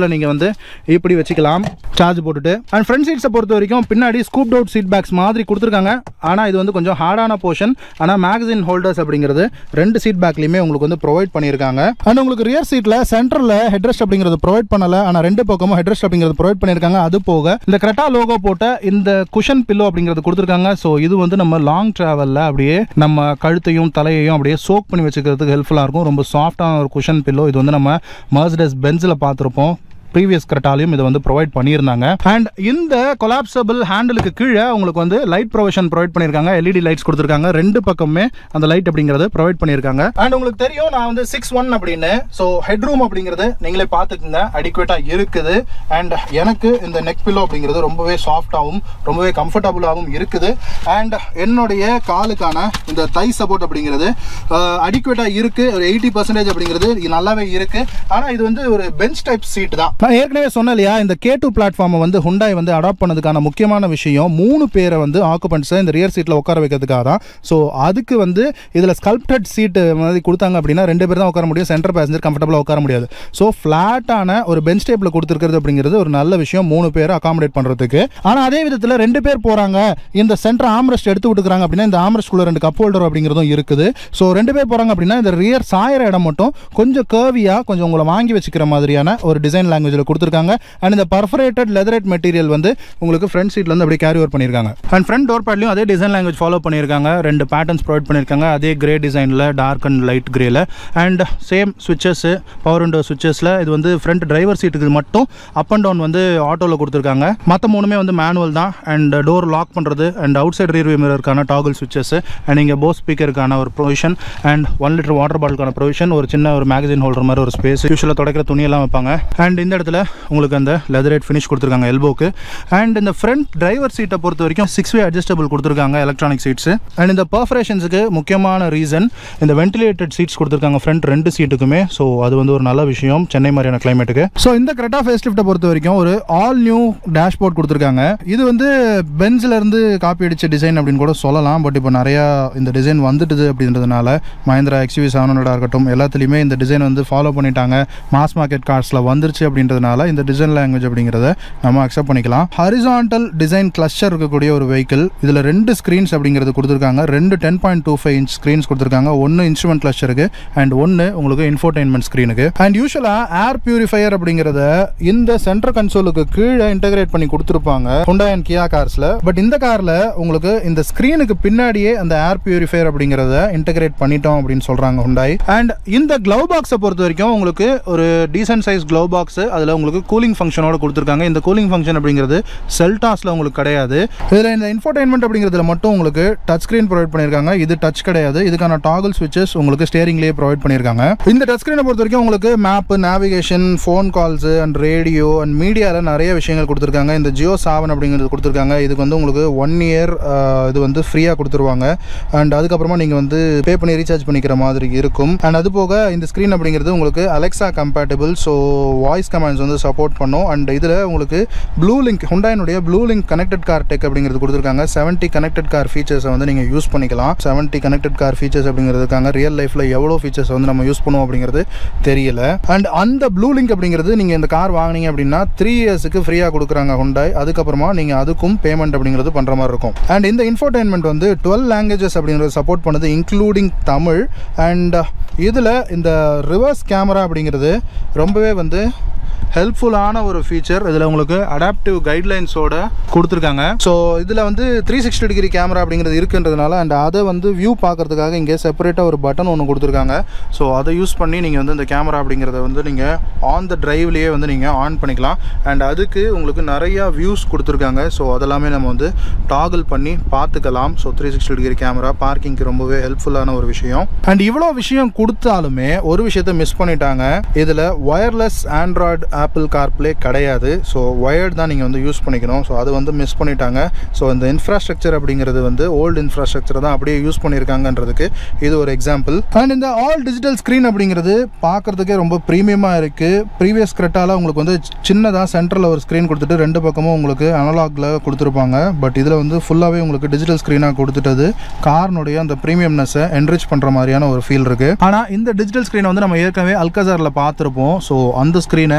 இதில் நீங்கள் வந்து இப்படி வச்சுக்கலாம் சார்ஜ் போட்டுட்டு அண்ட் ஃப்ரண்ட் சீட்ஸை பொறுத்த வரைக்கும் பின்னாடி ஸ்கூப் அவுட் சீட் பேக்ஸ் மாதிரி கொடுத்துருக்காங்க ஆனால் இது வந்து கொஞ்சம் ஹார்டான போர்ஷன் ஆனால் மேகசின் ஹோல்டர்ஸ் அப்படிங்கிறது ரெண்டு சீட் பேக்லையுமே உங்களுக்கு வந்து ப்ரொவைட் பண்ணியிருக்காங்க அண்ட் உங்களுக்கு ரியர் சீட்டில் சென்டரில் ஹெட்ரெஸ்ட் அப்படிங்கிறது ப்ரொவைட் பண்ணல ஆனால் ரெண்டு பக்கமும் ஹெட்ரெஸ்ட் அப்படிங்கிறது ப்ரொவைட் பண்ணியிருக்காங்க அது போக இந்த கிரெட்டா லோகோ போட்ட இந்த குஷன் பில்லோ அப்படிங்கிறது கொடுத்துருக்காங்க ஸோ இது வந்து நம்ம லாங் ட்ராவலில் அப்படியே நம்ம கழுத்தையும் தலையையும் அப்படியே சோக் பண்ணி வச்சுக்கிறதுக்கு ஹெல்ப்ஃபுல்லாக இருக்கும் ரொம்ப சாஃப்டான ஒரு குஷன் பில்லோ இது வந்து நம்ம மர்சடஸ் பென்ஸில் பார்த்துருப்போம் ப்ரீவியஸ் கரெக்டாலையும் இதை வந்து ப்ரொவைட் பண்ணியிருந்தாங்க அண்ட் இந்த கொலாப்சபிள் ஹேண்டிலுக்கு கீழே உங்களுக்கு வந்து லைட் ப்ரொவிஷன் ப்ரொவைட் பண்ணியிருக்காங்க எல்இடி லைட்ஸ் கொடுத்துருக்காங்க ரெண்டு பக்கமே அந்த லைட் அப்படிங்கிறது ப்ரொவைட் பண்ணியிருக்காங்க அண்ட் உங்களுக்கு தெரியும் நான் வந்து சிக்ஸ் ஒன் அப்படின்னு ஸோ ஹெட் ரூம் அப்படிங்கிறது நீங்களே பார்த்துக்குங்க அடிக்குவேட்டாக இருக்குது அண்ட் எனக்கு இந்த நெக் பில்லோ அப்படிங்கிறது ரொம்பவே சாஃப்டாகவும் ரொம்பவே கம்ஃபர்டபுளாகவும் இருக்குது அண்ட் என்னுடைய காலுக்கான இந்த தை சப்போர்ட் அப்படிங்கிறது அடிக்குவேட்டாக இருக்குது ஒரு எயிட்டி பர்சன்டேஜ் அப்படிங்கிறது இது நல்லாவே இருக்குது ஆனால் இது வந்து ஒரு பெஞ்ச் டைப் சீட் தான் நான் ஏற்கனவே சொன்னேன் இல்லையா இந்த கே டூ பிளாட்ஃபார்மை வந்து ஹுண்டாய் வந்து அடாப்ட் பண்ணதுக்கான முக்கியமான விஷயம் மூணு பேரை வந்து ஆக்குபென்ட்ஸை இந்த ரியர் சீட்டில் உட்கார வைக்கிறதுக்காக தான் ஸோ அதுக்கு வந்து இதில் ஸ்கல்ப்டட் சீட்டு மாதிரி கொடுத்தாங்க அப்படின்னா ரெண்டு பேர் தான் உட்கார முடியும் சென்டர் பேசஞ்சர் கம்ஃபர்டபுளாக உட்கார முடியாது ஸோ ஃப்ளாட்டான ஒரு பெஞ்ச் டேப்பில் கொடுத்துருக்கிறது அப்படிங்கிறது ஒரு நல்ல விஷயம் மூணு பேரை அகாமடேட் பண்ணுறதுக்கு ஆனால் அதே விதத்தில் ரெண்டு பேர் போகிறாங்க இந்த சென்டர் ஆம்ரெஸ்ட் எடுத்து விட்டுக்கிறாங்க அப்படின்னா இந்த ஆம்ரெஸ்ட்குள்ள ரெண்டு கப் ஹோல்டர் அப்படிங்கிறதும் இருக்குது ஸோ ரெண்டு பேர் போகிறாங்க அப்படின்னா இந்த ரியர் சாயிற இடம் மட்டும் கொஞ்சம் கேர்வியாக கொஞ்சம் உங்களை வாங்கி வச்சுக்கிற மாதிரியான ஒரு டிசைன் லாங்குவேஜில் கொடுத்துருக்காங்க அண்ட் இந்த பர்ஃபரேட்டட் லெதரேட் மெட்டீரியல் வந்து உங்களுக்கு ஃப்ரண்ட் சீட்ல இருந்து அப்படியே கேரி ஓவர் பண்ணியிருக்காங்க அண்ட் ஃப்ரண்ட் டோர் பேட்லையும் அதே டிசைன் லாங்குவேஜ் ஃபாலோ பண்ணியிருக்காங்க ரெண்டு பேட்டர்ன்ஸ் ப்ரொவைட் பண்ணியிருக்காங்க அதே கிரே டிசைனில் டார்க் அண்ட் லைட் கிரேல and same switches power window சுவிச்சஸில் இது வந்து ஃப்ரண்ட் டிரைவர் சீட்டுக்கு மட்டும் அப் அண்ட் டவுன் வந்து ஆட்டோவில் கொடுத்துருக்காங்க மற்ற மூணுமே வந்து மேனுவல் தான் அண்ட் டோர் லாக் பண்ணுறது அண்ட் அவுட் சைட் ரியர் மிரருக்கான டாகல் சுவிச்சஸ் அண்ட் இங்கே போஸ் ஸ்பீக்கருக்கான ஒரு provision and one litre water பாட்டிலுக்கான ப்ரொவிஷன் ஒரு சின்ன ஒரு மேகசின் ஹோல்டர் மாதிரி ஒரு ஸ்பேஸ் யூஸ்வலாக துடைக்கிற துணியெல்லாம் வைப்பாங்க அண்ட் இந்த இடத்துல உங்களுக்கு அந்த லெதரேட் ஃபினிஷ் கொடுத்துருக்காங்க எல்போக்கு அண்ட் இந்த ஃப்ரண்ட் டிரைவர் சீட்டை பொறுத்த வரைக்கும் சிக்ஸ் வே அட்ஜஸ்டபிள் கொடுத்துருக்காங்க எலக்ட்ரானிக் சீட்ஸ் அண்ட் இந்த பர்ஃபரேஷன்ஸுக்கு முக்கியமான ரீசன் இந்த வென்டிலேட்டட் சீட்ஸ் கொடுத்துருக்காங்க ஃப்ரண்ட் ரெண்டு சீட்டுக்குமே ஸோ அது வந்து ஒரு நல்ல விஷயம் சென்னை மாதிரியான கிளைமேட்டுக்கு ஸோ இந்த கிரெட்டா ஃபேஸ் லிஃப்ட்டை பொறுத்த வரைக்கும் ஒரு ஆல் நியூ டேஷ்போர்ட் கொடுத்துருக்காங்க இது வந்து பென்ஸ்ல இருந்து காப்பி அடிச்ச டிசைன் அப்படின்னு கூட சொல்லலாம் பட் இப்போ நிறையா இந்த டிசைன் வந்துட்டுது அப்படின்றதுனால மஹிந்திரா எக்ஸ்யூவி செவன் ஹண்ட்ரடாக இருக்கட்டும் எல்லாத்துலேயுமே இந்த டிசைன் வந்து ஃபாலோ பண்ணிட்டாங்க மாஸ் மார்க்கெட் கார்ஸில் வந்துருச்சு அப்படின்றதுனால இந்த டிசைன் லாங்குவேஜ் அப்படிங்கிறத நம்ம அக்செப்ட் பண்ணிக்கலாம் ஹரிசான்டல் டிசைன் கிளஸ்டர் இருக்கக்கூடிய ஒரு வெஹிக்கிள் இதில் ரெண்டு ஸ்க்ரீன்ஸ் அப்படிங்கிறது கொடுத்துருக்காங்க ரெண்டு ten point two five inch screens கொடுத்துருக்காங்க ஒன்று இன்ஸ்ட்ருமெண்ட் கிளஸ்டருக்கு அண்ட் ஒன்று உங்களுக்கு இன்ஃபோர்டைன்மெண்ட் ஸ்க்ரீனுக்கு அண்ட் யூஸ்வலாக ஏர் பியூரிஃபையர் அப்படிங்கிறத இந்த சென்டர் கன்சோலுக்கு கீழே இன்டகிரேட் பண்ணி கொடுத்துருப்பாங்க ஹுண்டாய் அண்ட் கியா கார்ஸில் பட் இந்த காரில் உங்களுக்கு இந்த ஸ்க்ரீனுக்கு பின்னாடியே அந்த ஏர் பியூரிஃபையர் அப்படிங்கிறத இன்டகிரேட் பண்ணிட்டோம் அப்படின்னு சொல்கிறாங்க ஹுண்டாய் அண்ட் இந்த க்ளவ் பாக்ஸை பொறுத்த வரைக்கும் உங்களுக்கு ஒரு டீசென்ட் சைஸ் க்ளவ் பாக்ஸ் அதில் உங்களுக்கு கூலிங் ஃபங்க்ஷனோட கொடுத்துருக்காங்க இந்த கூலிங் ஃபங்க்ஷன் அப்படிங்கிறது செல்டாஸில் உங்களுக்கு கிடையாது இதில் இந்த இன்ஃபோடைன்மெண்ட் அப்படிங்கிறதுல மட்டும் உங்களுக்கு டச் ஸ்க்ரீன் ப்ரொவைட் பண்ணியிருக்காங்க இது டச் கிடையாது இதுக்கான டாகல் ஸ்விட்சஸ் உங்களுக்கு ஸ்டேரிங்லேயே ப்ரொவைட் பண்ணியிருக்காங்க இந்த டச் ஸ்க்ரீனை பொறுத்த வரைக்கும் உங்களுக்கு map navigation phone calls and radio and மீடியாவில் நிறைய விஷயங்கள் கொடுத்துருக்காங்க இந்த ஜியோ சாவன் அப்படிங்கிறது கொடுத்துருக்காங்க இதுக்கு வந்து உங்களுக்கு ஒன் இயர் இது வந்து ஃப்ரீயாக கொடுத்துருவாங்க அண்ட் அதுக்கப்புறமா நீங்கள் வந்து பே பண்ணி ரீசார்ஜ் பண்ணிக்கிற மாதிரி இருக்கும் அண்ட் அது போக இந்த ஸ்க்ரீன் அப்படிங்கிறது உங்களுக்கு Alexa compatible so voice commands வந்து சப்போர்ட் பண்ணும் அண்ட் இதில் உங்களுக்கு ப்ளூ லிங்க் ஹுண்டாயினுடைய Bluelink connected car tech அப்படிங்கிறது கொடுத்துருக்காங்க செவன்ட்டி கனெக்டட் கார் ஃபீச்சர்ஸை வந்து நீங்கள் யூஸ் பண்ணிக்கலாம் செவன்ட்டி கனெக்டட் கார் ஃபீச்சர்ஸ் அப்படிங்கிறதுக்காங்க ரியல் லைஃப்பில் எவ்வளோ ஃபீச்சர்ஸ் வந்து நம்ம யூஸ் பண்ணுவோம் அப்படிங்கிறது தெரியல அண்ட் அந்த ப்ளூ லிங்க் அப்படிங்கிறது நீங்கள் இந்த கார் வாங்கினீங்க அப்படின்னா த்ரீ இயர்ஸுக்கு ஃப்ரீயாக கொடுக்குறாங்க ஹுண்டாய் அதுக்கப்புறமா நீங்கள் அதுக்கும் பேமெண்ட் அப்படிங்கிறது பண்ணுற மாதிரி இருக்கும் அண்ட் இந்த இன்ஃபோடைன்மெண்ட் வந்து டுவெல் லாங்குவேஜஸ் அப்படிங்கிறது சப்போர்ட் பண்ணுது இன்க்ளூடிங் தமிழ் அண்ட் இதில் இந்த ரிவர்ஸ் கேமரா அப்படிங்கிறது ரொம்பவே வந்து ஹெல்ப்ஃபுல்லான ஒரு ஃபீச்சர் இதில் உங்களுக்கு அடாப்டிவ் கைட்லைன்ஸோட கொடுத்துருக்காங்க ஸோ இதில் வந்து த்ரீ சிக்ஸ்டி டிகிரி கேமரா அப்படிங்கிறது இருக்குன்றதுனால அண்ட் அதை வந்து வியூ பார்க்கறதுக்காக இங்கே செப்பரேட்டாக ஒரு பட்டன் ஒன்று கொடுத்துருக்காங்க ஸோ அதை யூஸ் பண்ணி நீங்கள் வந்து இந்த கேமரா அப்படிங்கிறத வந்து நீங்கள் ஆன் த டிரைவ்லேயே வந்து நீங்கள் ஆன் பண்ணிக்கலாம் அண்ட் அதுக்கு உங்களுக்கு நிறையா வியூஸ் கொடுத்துருக்காங்க ஸோ அதெல்லாமே நம்ம வந்து டாகிள் பண்ணி பார்த்துக்கலாம் so three sixty degree camera பார்க்கிங்க்கு ரொம்பவே ஹெல்ப்ஃபுல்லான ஒரு விஷயம் அண்ட் இவ்வளோ விஷயம் கொடுத்தாலுமே ஒரு விஷயத்த மிஸ் பண்ணிட்டாங்க இதில் ஒயர்லெஸ் ஆண்ட்ராய்டு ஆப்பிள் கார்ப்ளே கிடையாது ஸோ ஒயர்ட் தான் நீங்கள் வந்து யூஸ் பண்ணிக்கணும் ஸோ அது வந்து மிஸ் பண்ணிட்டாங்க ஸோ இந்த இன்ஃப்ராஸ்ட்ரக்சர் அப்படிங்கிறது வந்து ஓல்டு இன்ஃப்ராஸ்ட்ரக்சர் தான் அப்படியே யூஸ் பண்ணியிருக்காங்கன்றதுக்கு இது ஒரு எக்ஸாம்பிள் அண்ட் இந்த ஆல் டிஜிட்டல் ஸ்க்ரீன் அப்படிங்கிறது பார்க்குறதுக்கே ரொம்ப ப்ரீமியமாக இருக்குது ப்ரீவியஸ் கிரெட்டால உங்களுக்கு வந்து சின்னதாக சென்டரில் ஒரு ஸ்க்ரீன் கொடுத்துட்டு ரெண்டு பக்கமும் உங்களுக்கு அனலாக்ல கொடுத்துருப்பாங்க பட் இதில் வந்து ஃபுல்லாகவே உங்களுக்கு டிஜிட்டல் ஸ்க்ரீனாக கொடுத்துட்டது கார்னுடைய அந்த ப்ரீமியம்னஸை என்ரிச் பண்ணுற மாதிரியான ஒரு ஃபீல் இருக்குது ஆனால் இந்த டிஜிட்டல் ஸ்க்ரீனை வந்து நம்ம ஏற்கனவே அல்கசாரில் பார்த்துருப்போம் ஸோ அந்த ஸ்க்ரீனை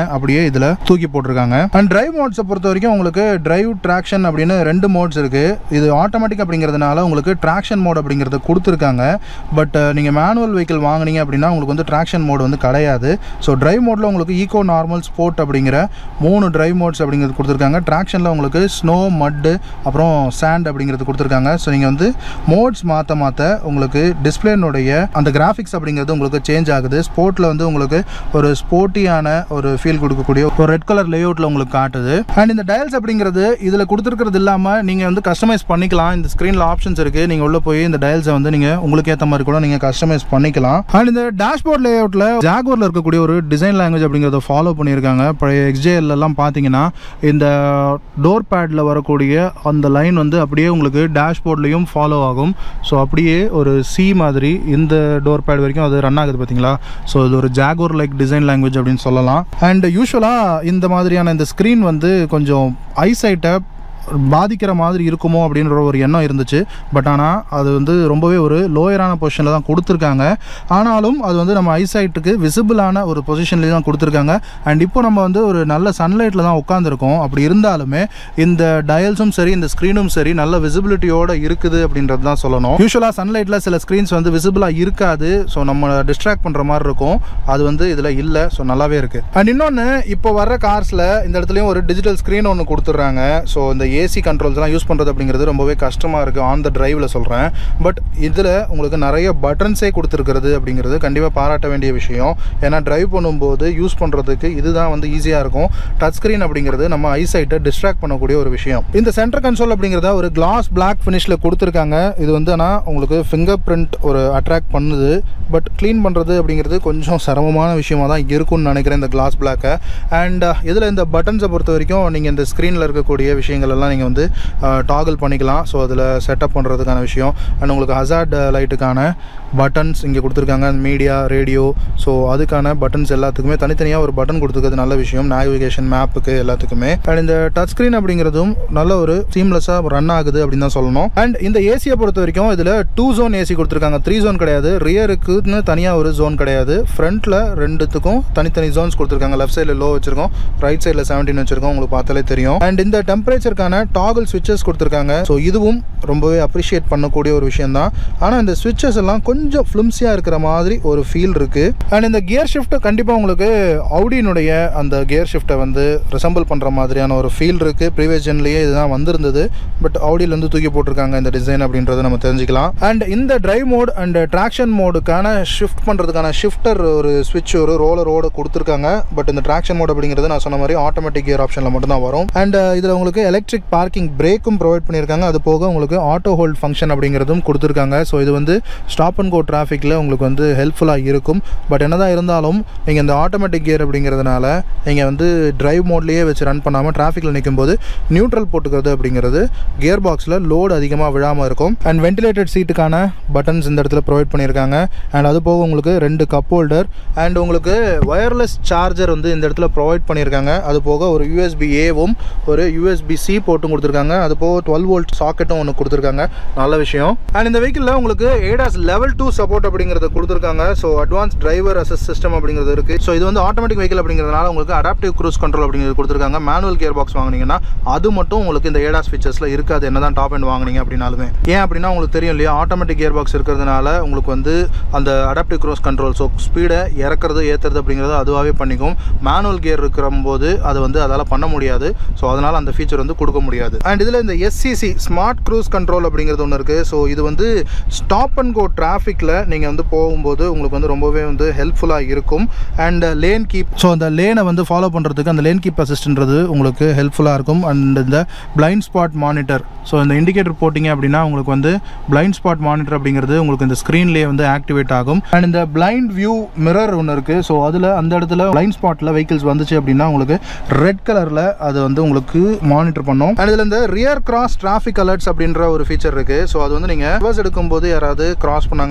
அப்படியே இதில் தூக்கி போட்டிருக்காங்க அண்ட் டிரைவ் மோட்ஸை பொறுத்த வரைக்கும் உங்களுக்கு டிரைவ் ட்ராக்ஷன் அப்படின்னு ரெண்டு மோட்ஸ் இருக்குது இது ஆட்டோமேட்டிக் அப்படிங்கிறதுனால உங்களுக்கு ட்ராக்ஷன் மோட் அப்படிங்கிறது கொடுத்துருக்காங்க பட் நீங்கள் மேனுவல் வெஹிக்கிள் வாங்குனீங்க அப்படின்னா உங்களுக்கு வந்து ட்ராக்ஷன் மோட் வந்து கிடையாது ஸோ டிரைவ் மோடில் உங்களுக்கு ஈகோ நார்மல் ஸ்போர்ட் அப்படிங்கிற மூணு டிரைவ் மோட்ஸ் அப்படிங்கிறது கொடுத்துருக்காங்க ட்ராக்ஷனில் உங்களுக்கு ஸ்னோ மட்டு அப்புறம் சாண்ட் அப்படிங்கிறது கொடுத்துருக்காங்க ஸோ நீங்கள் வந்து மோட்ஸ் மாற்ற மாற்ற உங்களுக்கு டிஸ்பிளேனுடைய அந்த கிராஃபிக்ஸ் அப்படிங்கிறது உங்களுக்கு சேஞ்ச் ஆகுது ஸ்போர்ட்டில் வந்து உங்களுக்கு ஒரு ஸ்போர்ட்டியான ஒரு ஃபீல் கொடுக்கக்கூடிய ஒரு ரெட் கலர் லேஅவுட்டில் உங்களுக்கு காட்டுது அண்ட் இந்த டயல்ஸ் அப்படிங்கிறது இதில் கொடுத்துருக்கிறது இல்லாமல் நீங்கள் வந்து கஸ்டமைஸ் பண்ணிக்கலாம் இந்த ஸ்க்ரீனில் ஆப்ஷன்ஸ் இருக்குது நீங்கள் உள்ளே போய் இந்த டயல்ஸை வந்து நீங்கள் உங்களுக்கு ஏற்ற மாதிரி கூட நீங்கள் கஸ்டமைஸ் பண்ணிக்கலாம் அண்ட் இந்த டேஷ்போர்ட் லேஅவுட்டில் ஜாகுவரில் இருக்கக்கூடிய ஒரு டிசைன் லாங்குவேஜ் அப்படிங்கிறத ஃபாலோ பண்ணியிருக்காங்க பழைய XJL எல்லாம் பார்த்தீங்கன்னா இந்த டோர் பேடில் வரக்கூடிய அந்த லைன் வந்து அப்படியே உங்களுக்கு டேஷ்போர்ட்லேயும் ஃபாலோ ஆகும் ஸோ அப்படியே ஒரு சி மாதிரி இந்த டோர் பேட் வரைக்கும் அது ரன் ஆகுது பார்த்தீங்களா ஸோ இது ஒரு ஜாகோர் லைக் டிசைன் லாங்குவேஜ் அப்படின்னு சொல்லலாம் அண்ட் யூஸ்வலாக இந்த மாதிரியான இந்த ஸ்க்ரீன் வந்து கொஞ்சம் ஐசைட்டை பாதிக்கிற மாதிரி இருக்குமோ அப்படின்ற ஒரு எண்ணம் இருந்துச்சு பட் ஆனால் அது வந்து ரொம்பவே ஒரு லோயரான பொசிஷனில் தான் கொடுத்துருக்காங்க ஆனாலும் அது வந்து நம்ம ஐசைட்டுக்கு விசிபிளான ஒரு பொசிஷன்லேயே தான் கொடுத்துருக்காங்க அண்ட் இப்போ நம்ம வந்து ஒரு நல்ல சன்லைட்டில் தான் உட்காந்துருக்கோம் அப்படி இருந்தாலுமே இந்த டயல்ஸும் சரி இந்த ஸ்க்ரீனும் சரி நல்ல விசிபிலிட்டியோட இருக்குது அப்படின்றது தான் சொல்லணும் யூஸ்வலாக சன்லைட்டில் சில ஸ்க்ரீன்ஸ் வந்து விசிபிளாக இருக்காது ஸோ நம்ம டிஸ்ட்ராக்ட் பண்ணுற மாதிரி இருக்கும் அது வந்து இதில் இல்லை ஸோ நல்லாவே இருக்குது அண்ட் இன்னொன்று இப்போ வர்ற கார்ஸில் இந்த இடத்துலையும் ஒரு டிஜிட்டல் ஸ்க்ரீன் ஒன்று கொடுத்துட்றாங்க ஸோ இந்த ஏசி கண்ட்ரோல்ஸ்லாம் யூஸ் பண்ணுறது அப்படிங்கிறது ரொம்பவே கஷ்டமாக இருக்குது ஆன் த டிரைவில் சொல்கிறேன் பட் இதில் உங்களுக்கு நிறைய பட்டன்ஸே கொடுத்துருக்கிறது அப்படிங்கிறது கண்டிப்பாக பாராட்ட வேண்டிய விஷயம் ஏன்னா டிரைவ் பண்ணும்போது யூஸ் பண்ணுறதுக்கு இதுதான் வந்து ஈஸியாக இருக்கும் டச் ஸ்க்ரீன் அப்படிங்கிறது நம்ம ஐசைட்டை டிஸ்ட்ராக்ட் பண்ணக்கூடிய ஒரு விஷயம் இந்த சென்டர் கன்சோல் அப்படிங்கிறத ஒரு கிளாஸ் பிளாக் ஃபினிஷில் கொடுத்துருக்காங்க இது வந்து ஆனால் உங்களுக்கு ஃபிங்கர் பிரிண்ட் ஒரு அட்ராக்ட் பண்ணுது பட் க்ளீன் பண்ணுறது அப்படிங்கிறது கொஞ்சம் சிரமமான விஷயமா தான் இருக்கும்னு நினைக்கிறேன் இந்த கிளாஸ் பிளாக்கை அண்ட் இதில் இந்த பட்டன்ஸை பொறுத்த வரைக்கும் நீங்கள் இந்த ஸ்க்ரீனில் இருக்கக்கூடிய விஷயங்கள் எல்லாம் நீங்கள் வந்து டாகிள் பண்ணிக்கலாம் ஸோ அதில் செட்டப் பண்ணுறதுக்கான விஷயம் அண்ட் உங்களுக்கு ஹசார்ட் லைட்டுக்கான பட்டன்ஸ் இங்கே கொடுத்துருக்காங்க மீடியா ரேடியோ ஸோ அதுக்கான பட்டன்ஸ் எல்லாத்துக்குமே தனித்தனியாக ஒரு பட்டன் கொடுத்துருக்கிறது நல்ல விஷயம் நேவிகேஷன் மேப்புக்கு எல்லாத்துக்குமே அண்ட் இந்த டச் ஸ்க்ரீன் அப்படிங்கிறதும் நல்ல ஒரு சீம்லெஸ்ஸாக ரன் ஆகுது அப்படின்னு தான் சொல்லணும் அண்ட் இந்த ஏசியை பொறுத்த வரைக்கும் இதில் டூ ஜோன் ஏசி கொடுத்துருக்காங்க த்ரீ ஜோன் கிடையாது ரியருக்குன்னு தனியாக ஒரு ஜோன் கிடையாது ஃப்ரண்ட்டில் ரெண்டுத்துக்கும் தனித்தனி ஜோன்ஸ் கொடுத்துருக்காங்க லெஃப்ட் சைடில் லோ வச்சிருக்கோம் ரைட் சைடில் செவன்டீன் வச்சிருக்கோம் உங்களுக்கு பார்த்தாலே தெரியும் அண்ட் இந்த டெம்பரேச்சருக்கான டாகல் ஸ்விட்சஸ் கொடுத்துருக்காங்க ஸோ இதுவும் ரொம்பவே அப்ரிஷியேட் பண்ணக்கூடிய ஒரு விஷயம் தான் ஆனால் இந்த ஸ்விட்சஸ் எல்லாம் கொஞ்சம் ஃப்ளிம்ஸியாக இருக்கிற மாதிரி ஒரு ஃபீல் இருக்குது அண்ட் இந்த கியர் ஷிஃப்ட் கண்டிப்பாக உங்களுக்கு அவுடினுடைய அந்த கியர் ஷிஃப்ட்டை வந்து ரிசம்பிள் பண்ணுற மாதிரியான ஒரு ஃபீல் இருக்குது ப்ரீவியஸ் ஜென்லேயே இதுதான் வந்திருந்தது பட் அவுடியிலேருந்து தூக்கி போட்டிருக்காங்க இந்த டிசைன் அப்படின்றத நம்ம தெரிஞ்சுக்கலாம் அண்ட் இந்த டிரைவ் மோட் அண்ட் ட்ராக்ஷன் மோடுக்கான ஷிஃப்ட் பண்ணுறதுக்கான ஷிஃப்டர் ஒரு ஸ்விட்ச் ஒரு ரோலரோட கொடுத்துருக்காங்க பட் இந்த ட்ராக்ஷன் மோட் அப்படிங்கிறது நான் சொன்ன மாதிரி ஆட்டோமேட்டிக் கியர் ஆப்ஷனில் மட்டும்தான் வரும் அண்ட் இதில் உங்களுக்கு எலக்ட்ரிக் பார்க்கிங் பிரேக்கும் ப்ரொவைட் பண்ணியிருக்காங்க அது போக உங்களுக்கு ஆட்டோ ஹோல்ட் ஃபங்க்ஷன் அப்படிங்கிறதும் கொடுத்துருக்காங்க ஸோ இது வந்து ஸ்டாப் அண்ட் கோ டிராஃபிக்கில் உங்களுக்கு வந்து ஹெல்ப்ஃபுல்லாக இருக்கும் பட் என்னதான் இருந்தாலும் நீங்கள் இந்த ஆட்டோமேட்டிக் கியர் அப்படிங்கிறதுனால நீங்கள் வந்து டிரைவ் மோட்லேயே வச்சு ரன் பண்ணாமல் டிராஃபிக்கில் நிற்கும் போது நியூட்ரல் போட்டுக்கிறது அப்படிங்கிறது கியர் பாக்ஸில் லோடு அதிகமாக விழாமல் இருக்கும் அண்ட் வென்டிலேட்டட் சீட்டுக்கான பட்டன்ஸ் இந்த இடத்துல ப்ரொவைட் பண்ணியிருக்காங்க அண்ட் அது போக உங்களுக்கு ரெண்டு கப் ஹோல்டர் அண்ட் உங்களுக்கு ஒயர்லெஸ் சார்ஜர் வந்து இந்த இடத்துல ப்ரொவைட் பண்ணியிருக்காங்க அது போக ஒரு யூஎஸ்பி ஏவும் ஒரு யூஎஸ்பி சி போட்டும் கொடுத்துருக்காங்க அது போக டுவெல் வோல்ட் சாக்கெட்டும் ஒன்று கொடுத்துருக்காங்க நல்ல விஷயம் அண்ட் இந்த வெஹிக்கிளில் உங்களுக்கு ஏடாஸ் லெவல் டூ சப்போர்ட் அப்படிங்கிறத கொடுத்துருக்காங்க so advance driver assist system அப்படிங்கிறது இருக்குது ஸோ இது வந்து ஆட்டோமேட்டிக் வெஹிக்கிள் அப்படிங்கிறதுனால உங்களுக்கு அடாப்டிவ் க்ரூஸ் கண்ட்ரோல் அப்படிங்கிறது கொடுத்துருக்காங்க மேனுவல் கியர் பாக்ஸ் வாங்குனீங்கன்னா அது மட்டும் உங்களுக்கு இந்த ஏடாஸ் ஃபீச்சர்ஸில் இருக்காது என்ன தான் டாப் அண்ட் வாங்குனீங்க அப்படின்னாலுமே ஏன் அப்படின்னா உங்களுக்கு தெரியும் இல்லையா ஆட்டோமேட்டிக் கியர் பாக்ஸ் இருக்கிறதுனால உங்களுக்கு வந்து அந்த அடாப்டிவ் க்ரூஸ் கண்ட்ரோல் ஸோ ஸ்பீடை இறக்குறது ஏற்றுறது அப்படிங்கிறது அதுவாகவே பண்ணிக்கும் மேனுவல் கியர் இருக்கிற போது அதை வந்து அதால் பண்ண முடியாது ஸோ அதனால் அந்த ஃபீச்சர் வந்து கொடுக்க முடியாது அண்ட் இதில் இந்த எஸ்சிசி ஸ்மார்ட் க்ரூஸ் கண்ட்ரோல் அப்படிங்கிறது ஒன்று இருக்குது ஸோ இது வந்து ஸ்டாப் அண்ட் கோ டிராஃபிக்கில் நீங்கள் வந்து போகும்போது உங்களுக்கு வந்து ரொம்பவே வந்து ஹெல்ப்ஃபுல்லாக இருக்கும் அண்ட் லேன் கீப் ஸோ அந்த லேனை வந்து ஃபாலோ பண்ணுறதுக்கு அந்த லேன் கீப் அசிஸ்டன்றது உங்களுக்கு ஹெல்ப்ஃபுல்லாக இருக்கும் அண்ட் இந்த பிளைண்ட் ஸ்பாட் மானிட்டர் ஸோ இந்த இண்டிகேட்டர் போட்டிங்க அப்படின்னா உங்களுக்கு வந்து பிளைண்ட் ஸ்பாட் மானிட்டர் அப்படிங்கிறது உங்களுக்கு இந்த ஸ்க்ரீன்லேயே வந்து ஆக்டிவேட் ஆகும் அண்ட் இந்த பிளைண்ட் வியூ மிரர் ஒன்று இருக்குது ஸோ அதில் அந்த இடத்துல பிளைண்ட் ஸ்பாட்டில் வெஹிக்கிள்ஸ் வந்துச்சு அப்படின்னா உங்களுக்கு ரெட் கலரில் அது வந்து உங்களுக்கு மானிட்டர் பண்ணும் அண்ட் இதில் இந்த ரியர் கிராஸ் டிராஃபிக் அலர்ட்ஸ் அப்படின்ற ஒரு ஃபீச்சர் இருக்குது ஸோ அது வந்து நீங்கள் ரிவர்ஸ் எடுக்கும்போது யாராவது கிராஸ் பண்ணாங்க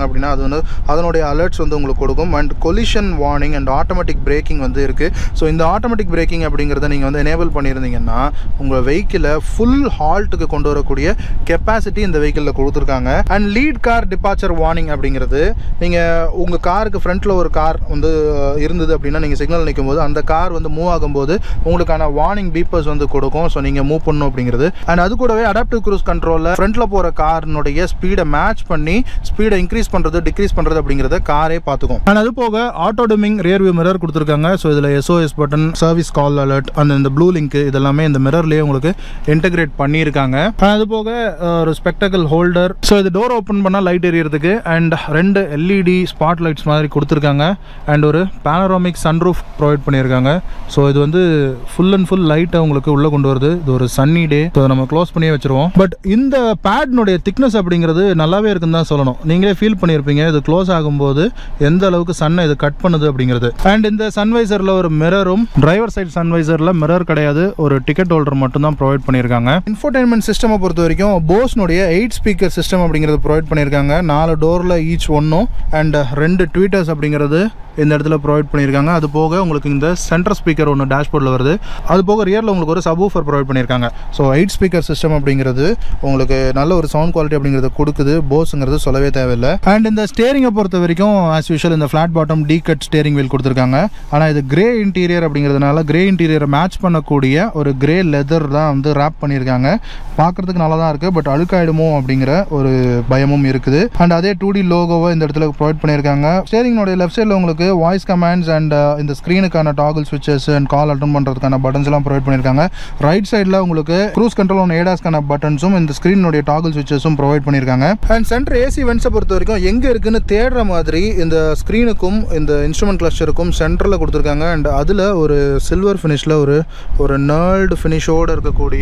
அப்படின்னா அது வந்து அதனுடைய அலர்ட்ஸ் வந்து உங்களுக்கு கொடுக்கும் and collision warning and automatic braking வந்து இருக்குது ஸோ இந்த ஆட்டோமேட்டிக் பிரேக்கிங் அப்படிங்கிறத நீங்கள் வந்து எனேபிள் பண்ணியிருந்தீங்கன்னா உங்கள் வெஹிக்கிளை ஃபுல் ஹால்ட்டுக்கு கொண்டு வரக்கூடிய கெப்பாசிட்டி இந்த வெஹிக்கிளில் கொடுத்துருக்காங்க and lead car departure warning அப்படிங்கிறது நீங்கள் உங்கள் காருக்கு ஃப்ரண்ட்டில் ஒரு கார் வந்து அஹ், இருந்தது அப்படின்னா நீங்கள் சிக்னல் நிற்கும் போது அந்த கார் வந்து மூவ் ஆகும்போது உங்களுக்கான வார்னிங் பீப்பர்ஸ் வந்து கொடுக்கும் ஸோ நீங்கள் மூவ் பண்ணணும் அப்படிங்கிறது அண்ட் அது கூடவே அடாப்டிவ் க்ரூஸ் கண்ட்ரோலில் ஃப்ரண்ட்டில் போகிற காரினுடைய ஸ்பீடை மேட்ச் பண்ணி ஸ்பீடை இன்க்ரீஸ் பண்ணுறது டிக்ரீஸ் பண்ணுறது அப்படிங்கிறத காரே பார்த்துக்கும் அண்ட் அது போக auto dimming rear view mirror கொடுத்துருக்காங்க ஸோ இதில் SOS button service call alert அந்த இந்த ப்ளூ லிங்க் இதெல்லாமே இந்த மிரர்லேயே உங்களுக்கு இன்டகிரேட் பண்ணியிருக்காங்க And அது போக அஹ், ஒரு ஸ்பெக்டக்கல் ஹோல்டர் ஸோ இது டோர் ஓப்பன் பண்ணால் லைட் எரியறதுக்கு அண்ட் ரெண்டு எல்இடி ஸ்பாட் லைட்ஸ் மாதிரி கொடுத்துருக்காங்க அண்ட் ஒரு பேனராமிக் சன்ரூஃப் ப்ரொவைட் பண்ணியிருக்காங்க ஸோ இது வந்து ஃபுல் அண்ட் ஃபுல் லைட்டை உங்களுக்கு உள்ளே கொண்டு வருது இது ஒரு சன்னி டே ஸோ நம்ம க்ளோஸ் பண்ணியே வச்சிருவோம் பட் இந்த பேட்னுடைய திக்னஸ் அப்படிங்கிறது நல்லாவே இருக்குன்னு தான் சொல்லணும் நீங்களே ஃபீல் பண்ணியிருப்பீங்க இது க்ளோஸ் ஆகும்போது எந்த அளவுக்கு சன்னை இது கட் பண்ணுது அப்படிங்கிறது அண்ட் இந்த சன்வைசரில் ஒரு மிரரும் டிரைவர் சைடு சன்வைசரில் மிரர் கிடையாது ஒரு டிக்கெட் ஹோல்டர் மட்டும் தான் ப்ரொவைட் பண்ணியிருக்காங்க இன்ஃபோடைன்மெண்ட் சிஸ்டமை பொறுத்த வரைக்கும் போஸ்னுடைய எயிட் ஸ்பீக்கர் சிஸ்டம் அப்படிங்கிறது ப்ரொவைட் பண்ணியிருக்காங்க நாலு டோரில் ஈச் ஒன்றும் அண்ட் ரெண்டு ட்வீட்டர்ஸ் அப்படிங்கிறது இந்த இடத்துல ப்ரொவைட் பண்ணியிருக்காங்க அது போக உங்களுக்கு இந்த சென்டர் ஸ்பீக்கர் ஒன்று டேஷ்போர்டில் வருது அது போக ரியரில் உங்களுக்கு ஒரு சப்வூஃபர் ப்ரொவைட் பண்ணியிருக்காங்க ஸோ எயிட் ஸ்பீக்கர் சிஸ்டம் அப்படிங்கிறது உங்களுக்கு நல்ல ஒரு சவுண்ட் குவாலிட்டி அப்படிங்கிறது கொடுக்குது போஸுங்கிறது சொல்லவே தேவையில்லை அண்ட் இந்த ஸ்டேரிங்கை பொறுத்த வரைக்கும் ஆஸ் யூஷுவல் இந்த flat bottom D cut steering wheel கொடுத்துருக்காங்க ஆனால் இது கிரே இன்டீரியர் அப்படிங்கிறதுனால கிரே இன்டீரியரை மேட்ச் பண்ணக்கூடிய ஒரு கிரே லெதர் தான் வந்து ரேப் பண்ணியிருக்காங்க பார்க்குறதுக்கு நல்லா தான் இருக்குது பட் அழுக்காயிடுமோ அப்படிங்கிற ஒரு பயமும் இருக்குது அண்ட் அதே டூ டி லோகோவை இந்த இடத்துல ப்ரொவைட் பண்ணியிருக்காங்க ஸ்டேரிங்கோடைய லெஃப்ட் சைடில் உங்களுக்கு வாய்ஸ் கமாண்ட்ஸ் அண்ட் இந்த ஸ்க்ரீனுக்கான toggle switches and call attend பண்ணுறதுக்கான பட்டன்ஸ் எல்லாம் ப்ரொவைட் பண்ணியிருக்காங்க ரைட் சைடில் உங்களுக்கு க்ரூஸ் கண்ட்ரோல் ஒன்று ஏடாஸ்க்கான பட்டன்ஸும் இந்த ஸ்க்ரீனுடைய டாகல் சுவிச்சஸும் ப்ரொவைட் பண்ணியிருக்காங்க அண்ட் சென்டர் ஏசி வென்ஸை பொறுத்த வரைக்கும் எங்கே இருக்குன்னு தேடுற மாதிரி இந்த ஸ்க்ரீனுக்கும் இந்த இன்ஸ்ட்ருமெண்ட் கிளஸ்டருக்கும் சென்டரில் கொடுத்துருக்காங்க அண்ட் அதில் ஒரு சில்வர் ஃபினிஷில் ஒரு ஒரு நர்ல்டு ஃபினிஷோடு இருக்கக்கூடிய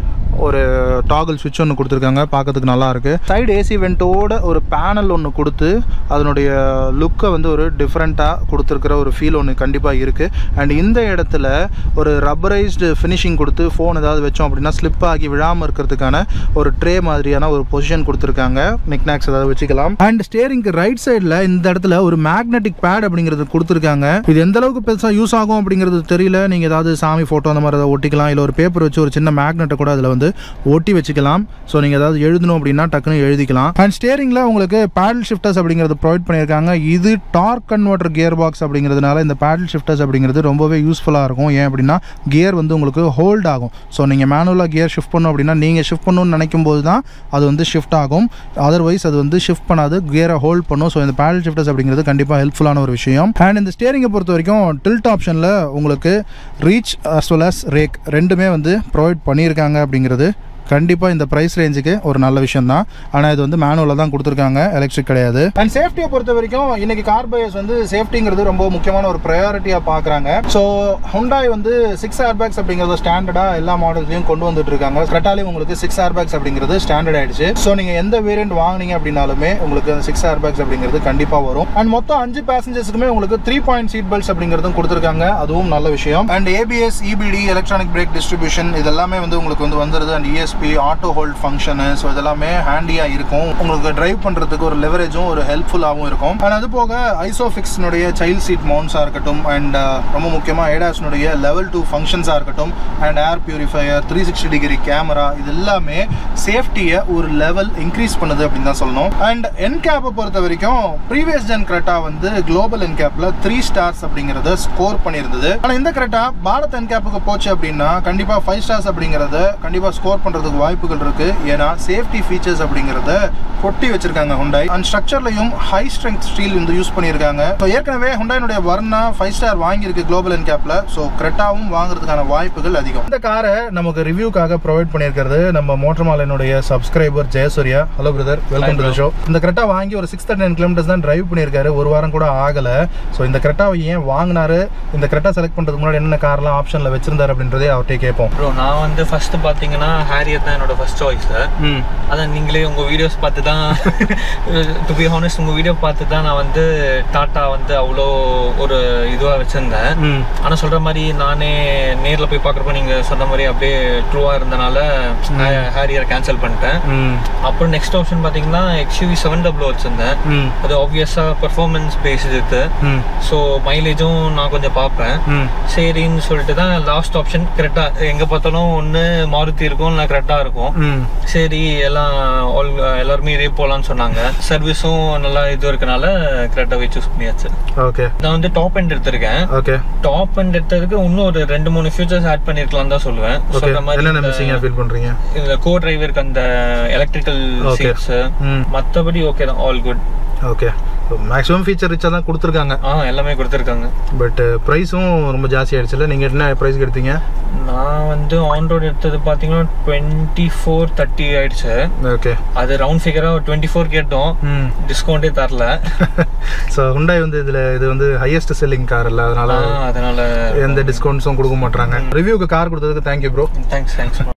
ஒரு டாகல் சுவிட்ச் ஒன்று கொடுத்துருக்காங்க பார்க்கறதுக்கு நல்லா இருக்கு சைடு ஏசி வெண்ட்டோட ஒரு பேனல் ஒன்று கொடுத்து அதனுடைய லுக்கை வந்து ஒரு டிஃப்ரெண்ட்டாக கொடுத்துருக்கிற ஒரு ஃபீல் ஒன்று கண்டிப்பாக இருக்குது அண்ட் இந்த இடத்துல ஒரு ரப்பரைஸ்டு ஃபினிஷிங் கொடுத்து ஃபோன் ஏதாவது வச்சோம் அப்படின்னா ஸ்லிப் ஆகி விழாமல் இருக்கிறதுக்கான ஒரு ட்ரே மாதிரியான ஒரு பொசிஷன் கொடுத்துருக்காங்க நிக்நாக்ஸ் ஏதாவது வச்சுக்கலாம் அண்ட் ஸ்டேரிங்க்கு ரைட் சைடில் இந்த இடத்துல ஒரு மேக்னெட்டிக் பேட் அப்படிங்கிறது கொடுத்துருக்காங்க இது எந்த அளவுக்கு பெருசாக யூஸ் ஆகும் அப்படிங்கிறது தெரியல நீங்கள் ஏதாவது சாமி ஃபோட்டோ அந்த மாதிரி ஏதாவது ஒட்டிக்கலாம் இல்லை ஒரு பேப்பர் வச்சு ஒரு சின்ன மேக்னெட்டை கூட அதில் வந்து ஒட்டி வச்சுக்கலாம் ஸோ நீங்கள் ஏதாவது எழுதணும் அப்படின்னா டக்குன்னு எழுதிக்கலாம் அண்ட் ஸ்டேரிங்கில் உங்களுக்கு பேடல் ஷிஃப்டர்ஸ் அப்படிங்கிறது ப்ரொவைட் பண்ணியிருக்காங்க இது டார்க் கன்வெர்டர் கியர் பாக்ஸ் அப்படிங்கிறதுனால இந்த பேடல் ஷிஃப்டர்ஸ் அப்படிங்கிறது ரொம்பவே யூஸ்ஃபுல்லாக இருக்கும் ஏன் அப்படின்னா கியர் வந்து உங்களுக்கு ஹோல்ட் ஆகும் ஸோ நீங்கள் மேனுவலாக கியர் ஷிஃப்ட் பண்ணணும் அப்படின்னா நீங்கள் ஷிஃப்ட் பண்ணணும்னு நினைக்கும் போது தான் அது வந்து ஷிஃப்ட் ஆகும் அதர்வைஸ் அது வந்து ஷிஃப்ட் பண்ணாது கியரை ஹோல்ட் பண்ணும் ஸோ இந்த பேடல் ஷிஃப்டர்ஸ் அப்படிங்கிறது கண்டிப்பாக ஹெல்ப்ஃபுல்லான ஒரு விஷயம் அண்ட் இந்த ஸ்டேரிங்கை பொறுத்த வரைக்கும் டில்ட் ஆப்ஷனில் உங்களுக்கு reach as well as rake ரெண்டுமே வந்து ப்ரொவைட் பண்ணியிருக்காங்க அப்படிங்கிறது கண்டிப்பாக இந்த ப்ரைஸ் ரேஞ்சுக்கு ஒரு நல்ல விஷயம் தான் ஆனால் இது வந்து மேனுவலாக தான் கொடுத்துருக்காங்க எலக்ட்ரிக் கிடையாது அண்ட் சேஃப்டியை பொறுத்த வரைக்கும் இன்னைக்கு கார் பையர்ஸ் வந்து சேஃப்டிங்கிறது ரொம்ப முக்கியமான ஒரு ப்ரையாரிட்டியாக பார்க்குறாங்க ஸோ ஹுண்டாய் வந்து சிக்ஸ் ஏர் பேக்ஸ் அப்படிங்கிறத ஸ்டாண்டர்டாக எல்லா மாடல்ஸ்லையும் கொண்டு வந்துட்டு இருக்காங்க கிரெட்டாலையும் உங்களுக்கு சிக்ஸ் ஏர் பேக்ஸ் அப்படிங்கிறது ஸ்டாண்டர்ட் ஆயிடுச்சு ஸோ நீங்கள் எந்த வேரியன்ட் வாங்குனீங்க அப்படின்னாலுமே உங்களுக்கு சிக்ஸ் ஏர் பேக்ஸ் அப்படிங்கிறது கண்டிப்பாக வரும் அண்ட் மொத்தம் அஞ்சு பேசஞ்சர்ஸுக்குமே உங்களுக்கு த்ரீ பாயிண்ட் சீட் பெல்ட்ஸ் அப்படிங்கிறதும் கொடுத்துருக்காங்க அதுவும் நல்ல விஷயம் and ABS EBD electronic brake distribution இதெல்லாமே வந்து உங்களுக்கு வந்து வந்துருது and ESP auto hold function so இதெல்லாமே ஹேண்டியாக இருக்கும் உங்களுக்கு டிரைவ் பண்ணுறதுக்கு ஒரு லெவரேஜும் ஒரு ஹெல்ப்ஃபுல்லாகவும் இருக்கும் அண்ட் அது போக ஐசோஃபிக்ஸ்னுடைய சைல்ட் சீட் மவுண்ட்ஸாக இருக்கட்டும் அண்ட் ரொம்ப முக்கியமாக ஏடாஸ்னுடைய லெவல் டூ ஃபங்க்ஷன்ஸாக இருக்கட்டும் and air purifier three sixty degree camera இது எல்லாமே சேஃப்டியை ஒரு லெவல் இன்க்ரீஸ் பண்ணுது அப்படின்னு தான் சொல்லணும் அண்ட் என்கேப்பை பொறுத்த வரைக்கும் ப்ரீவியஸ் ஜென் கிரெட்டா வந்து குளோபல் என்கேப்பில் த்ரீ ஸ்டார்ஸ் அப்படிங்கிறத ஸ்கோர் பண்ணியிருந்தது ஆனால் இந்த கிரெட்டா பாரத் என்கேப்புக்கு போச்சு அப்படின்னா கண்டிப்பாக ஃபைவ் ஸ்டார்ஸ் அப்படிங்கிறத கண்டிப்பாக ஸ்கோர் பண்ணுறதுக்கு வாய்ப்புகள் இருக்கு ஏன்னா சேஃப்டி ஃபீச்சர்ஸ் அப்படிங்கிறத கொட்டி வச்சிருக்காங்க ஹுண்டாய் அண்ட் ஸ்ட்ரக்சர்லையும் ஹை ஸ்ட்ரென்த் ஸ்டீல் வந்து யூஸ் பண்ணியிருக்காங்க ஸோ ஏற்கனவே ஹுண்டாயினுடைய வர்ணா ஃபைவ் ஸ்டார் வாங்கியிருக்கு குளோபல் என்கேப்பில் ஸோ கிரெட்டாவும் வாங்குறதுக்கான வாய்ப்புகள் அதிகம் இந்த காரை நமக்கு ரிவ்யூக்காக ப்ரொவைட் பண்ணியிருக்கிறது நம்ம மோட்டர்மாலினுடைய subscriber Jayasurya hello brother welcome to the show இந்த கிரெட்டா வாங்கி ஒரு சிக்ஸ் தேர்ட்டி நைன் கிலோமீட்டர்ஸ் தான் டிரைவ் பண்ணியிருக்காரு ஒரு வாரம் கூட ஆகலை ஸோ இந்த கிரெட்டாவை ஏன் வாங்கினாரு இந்த கிரெட்டா செலக்ட் பண்ணுறதுக்கு முன்னாடி என்னென்ன கார்லாம் ஆப்ஷனில் வச்சிருந்தாரு அப்படின்றதே அவர்கிட்ட கேட்போம் ப்ரோ நான் வந்து ஃபர்ஸ்ட் பார்த்தீங்கன்னா ஹேரியர் வேரியன்ட் தான் என்னோட ஃபர்ஸ்ட் சாய்ஸ் ம் அதான் நீங்களே உங்கள் வீடியோஸ் பார்த்து தான் டு பி ஹானஸ்ட் உங்கள் வீடியோ பார்த்து தான் நான் வந்து டாட்டா வந்து அவ்வளோ ஒரு இதுவாக வச்சுருந்தேன் ம் ஆனால் சொல்கிற மாதிரி நானே நேரில் போய் பார்க்குறப்ப நீங்கள் சொன்ன மாதிரி அப்படியே ட்ரூவாக இருந்தனால ஹேரியரை கேன்சல் பண்ணிட்டேன் ம் அப்புறம் நெக்ஸ்ட் ஆப்ஷன் பார்த்தீங்கன்னா எக்ஸ்யூவி செவன் டபுள் வச்சுருந்தேன் ம் அது ஆப்வியஸாக பெர்ஃபார்மன்ஸ் பேஸ்டு இருக்கு ம் ஸோ மைலேஜும் நான் கொஞ்சம் பார்ப்பேன் ம் சரின்னு சொல்லிட்டு தான் லாஸ்ட் ஆப்ஷன் கரெக்டாக எங்கே பார்த்தாலும் ஒன்று மாருதி இருக்கும் இல்லை கரெக்டாக இருக்கும் ம் சரி எல்லாம் ஆல் எல்லாருமே இதே போகலான்னு சொன்னாங்க சர்வீஸும் நல்லா இது இருக்கனால கரெக்டாகவே சூஸ் பண்ணியாச்சு ஓகே நான் வந்து டாப் எண்ட் எடுத்திருக்கேன் ஓகே டாப் எண்ட் எடுத்ததுக்கு இன்னும் ஒரு ரெண்டு மூணு ஃபியூச்சர்ஸ் ஆட் பண்ணிருக்கலாம் தான் சொல்லுவேன் ஓகே சொல்ற மாதிரி என்னென்ன இந்த- மிஸ்ஸிங்காக ஃபீல் பண்ணுறீங்க இந்த கோ டிரைவருக்கு அந்த எலக்ட்ரிக்கல் Okay. சீட்ஸ் ம் மற்றபடி ஓகே தான் all good okay maximum feature ரிச்சாக தான் கொடுத்துருக்காங்க ஆ எல்லாமே கொடுத்துருக்காங்க பட் ப்ரைஸும் ரொம்ப ஜாஸ்தி ஆயிடுச்சுல்ல நீங்கள் என்ன ப்ரைஸ்க்கு எடுத்தீங்க நான் வந்து ஆன் ரோட் எடுத்தது பார்த்தீங்கன்னா டுவெண்ட்டி ஃபோர் தேர்ட்டி ஆயிடுச்சு ஓகே அது ரவுண்ட் ஃபிகராக டுவெண்ட்டி ஃபோர் கேட்டோம் ம் டிஸ்கவுண்டே தரல ஸோ ஹுண்டாய் வந்து இதில் இது வந்து ஹையஸ்ட் செல்லிங் கார் இல்லை அதனால ஆ, அதனால எந்த டிஸ்கவுண்ட்ஸும் கொடுக்க மாட்டாங்க ரிவ்யூக்கு கார் கொடுத்ததுக்கு தேங்க்யூ ப்ரோ தேங்க்ஸ் தேங்க்ஸ்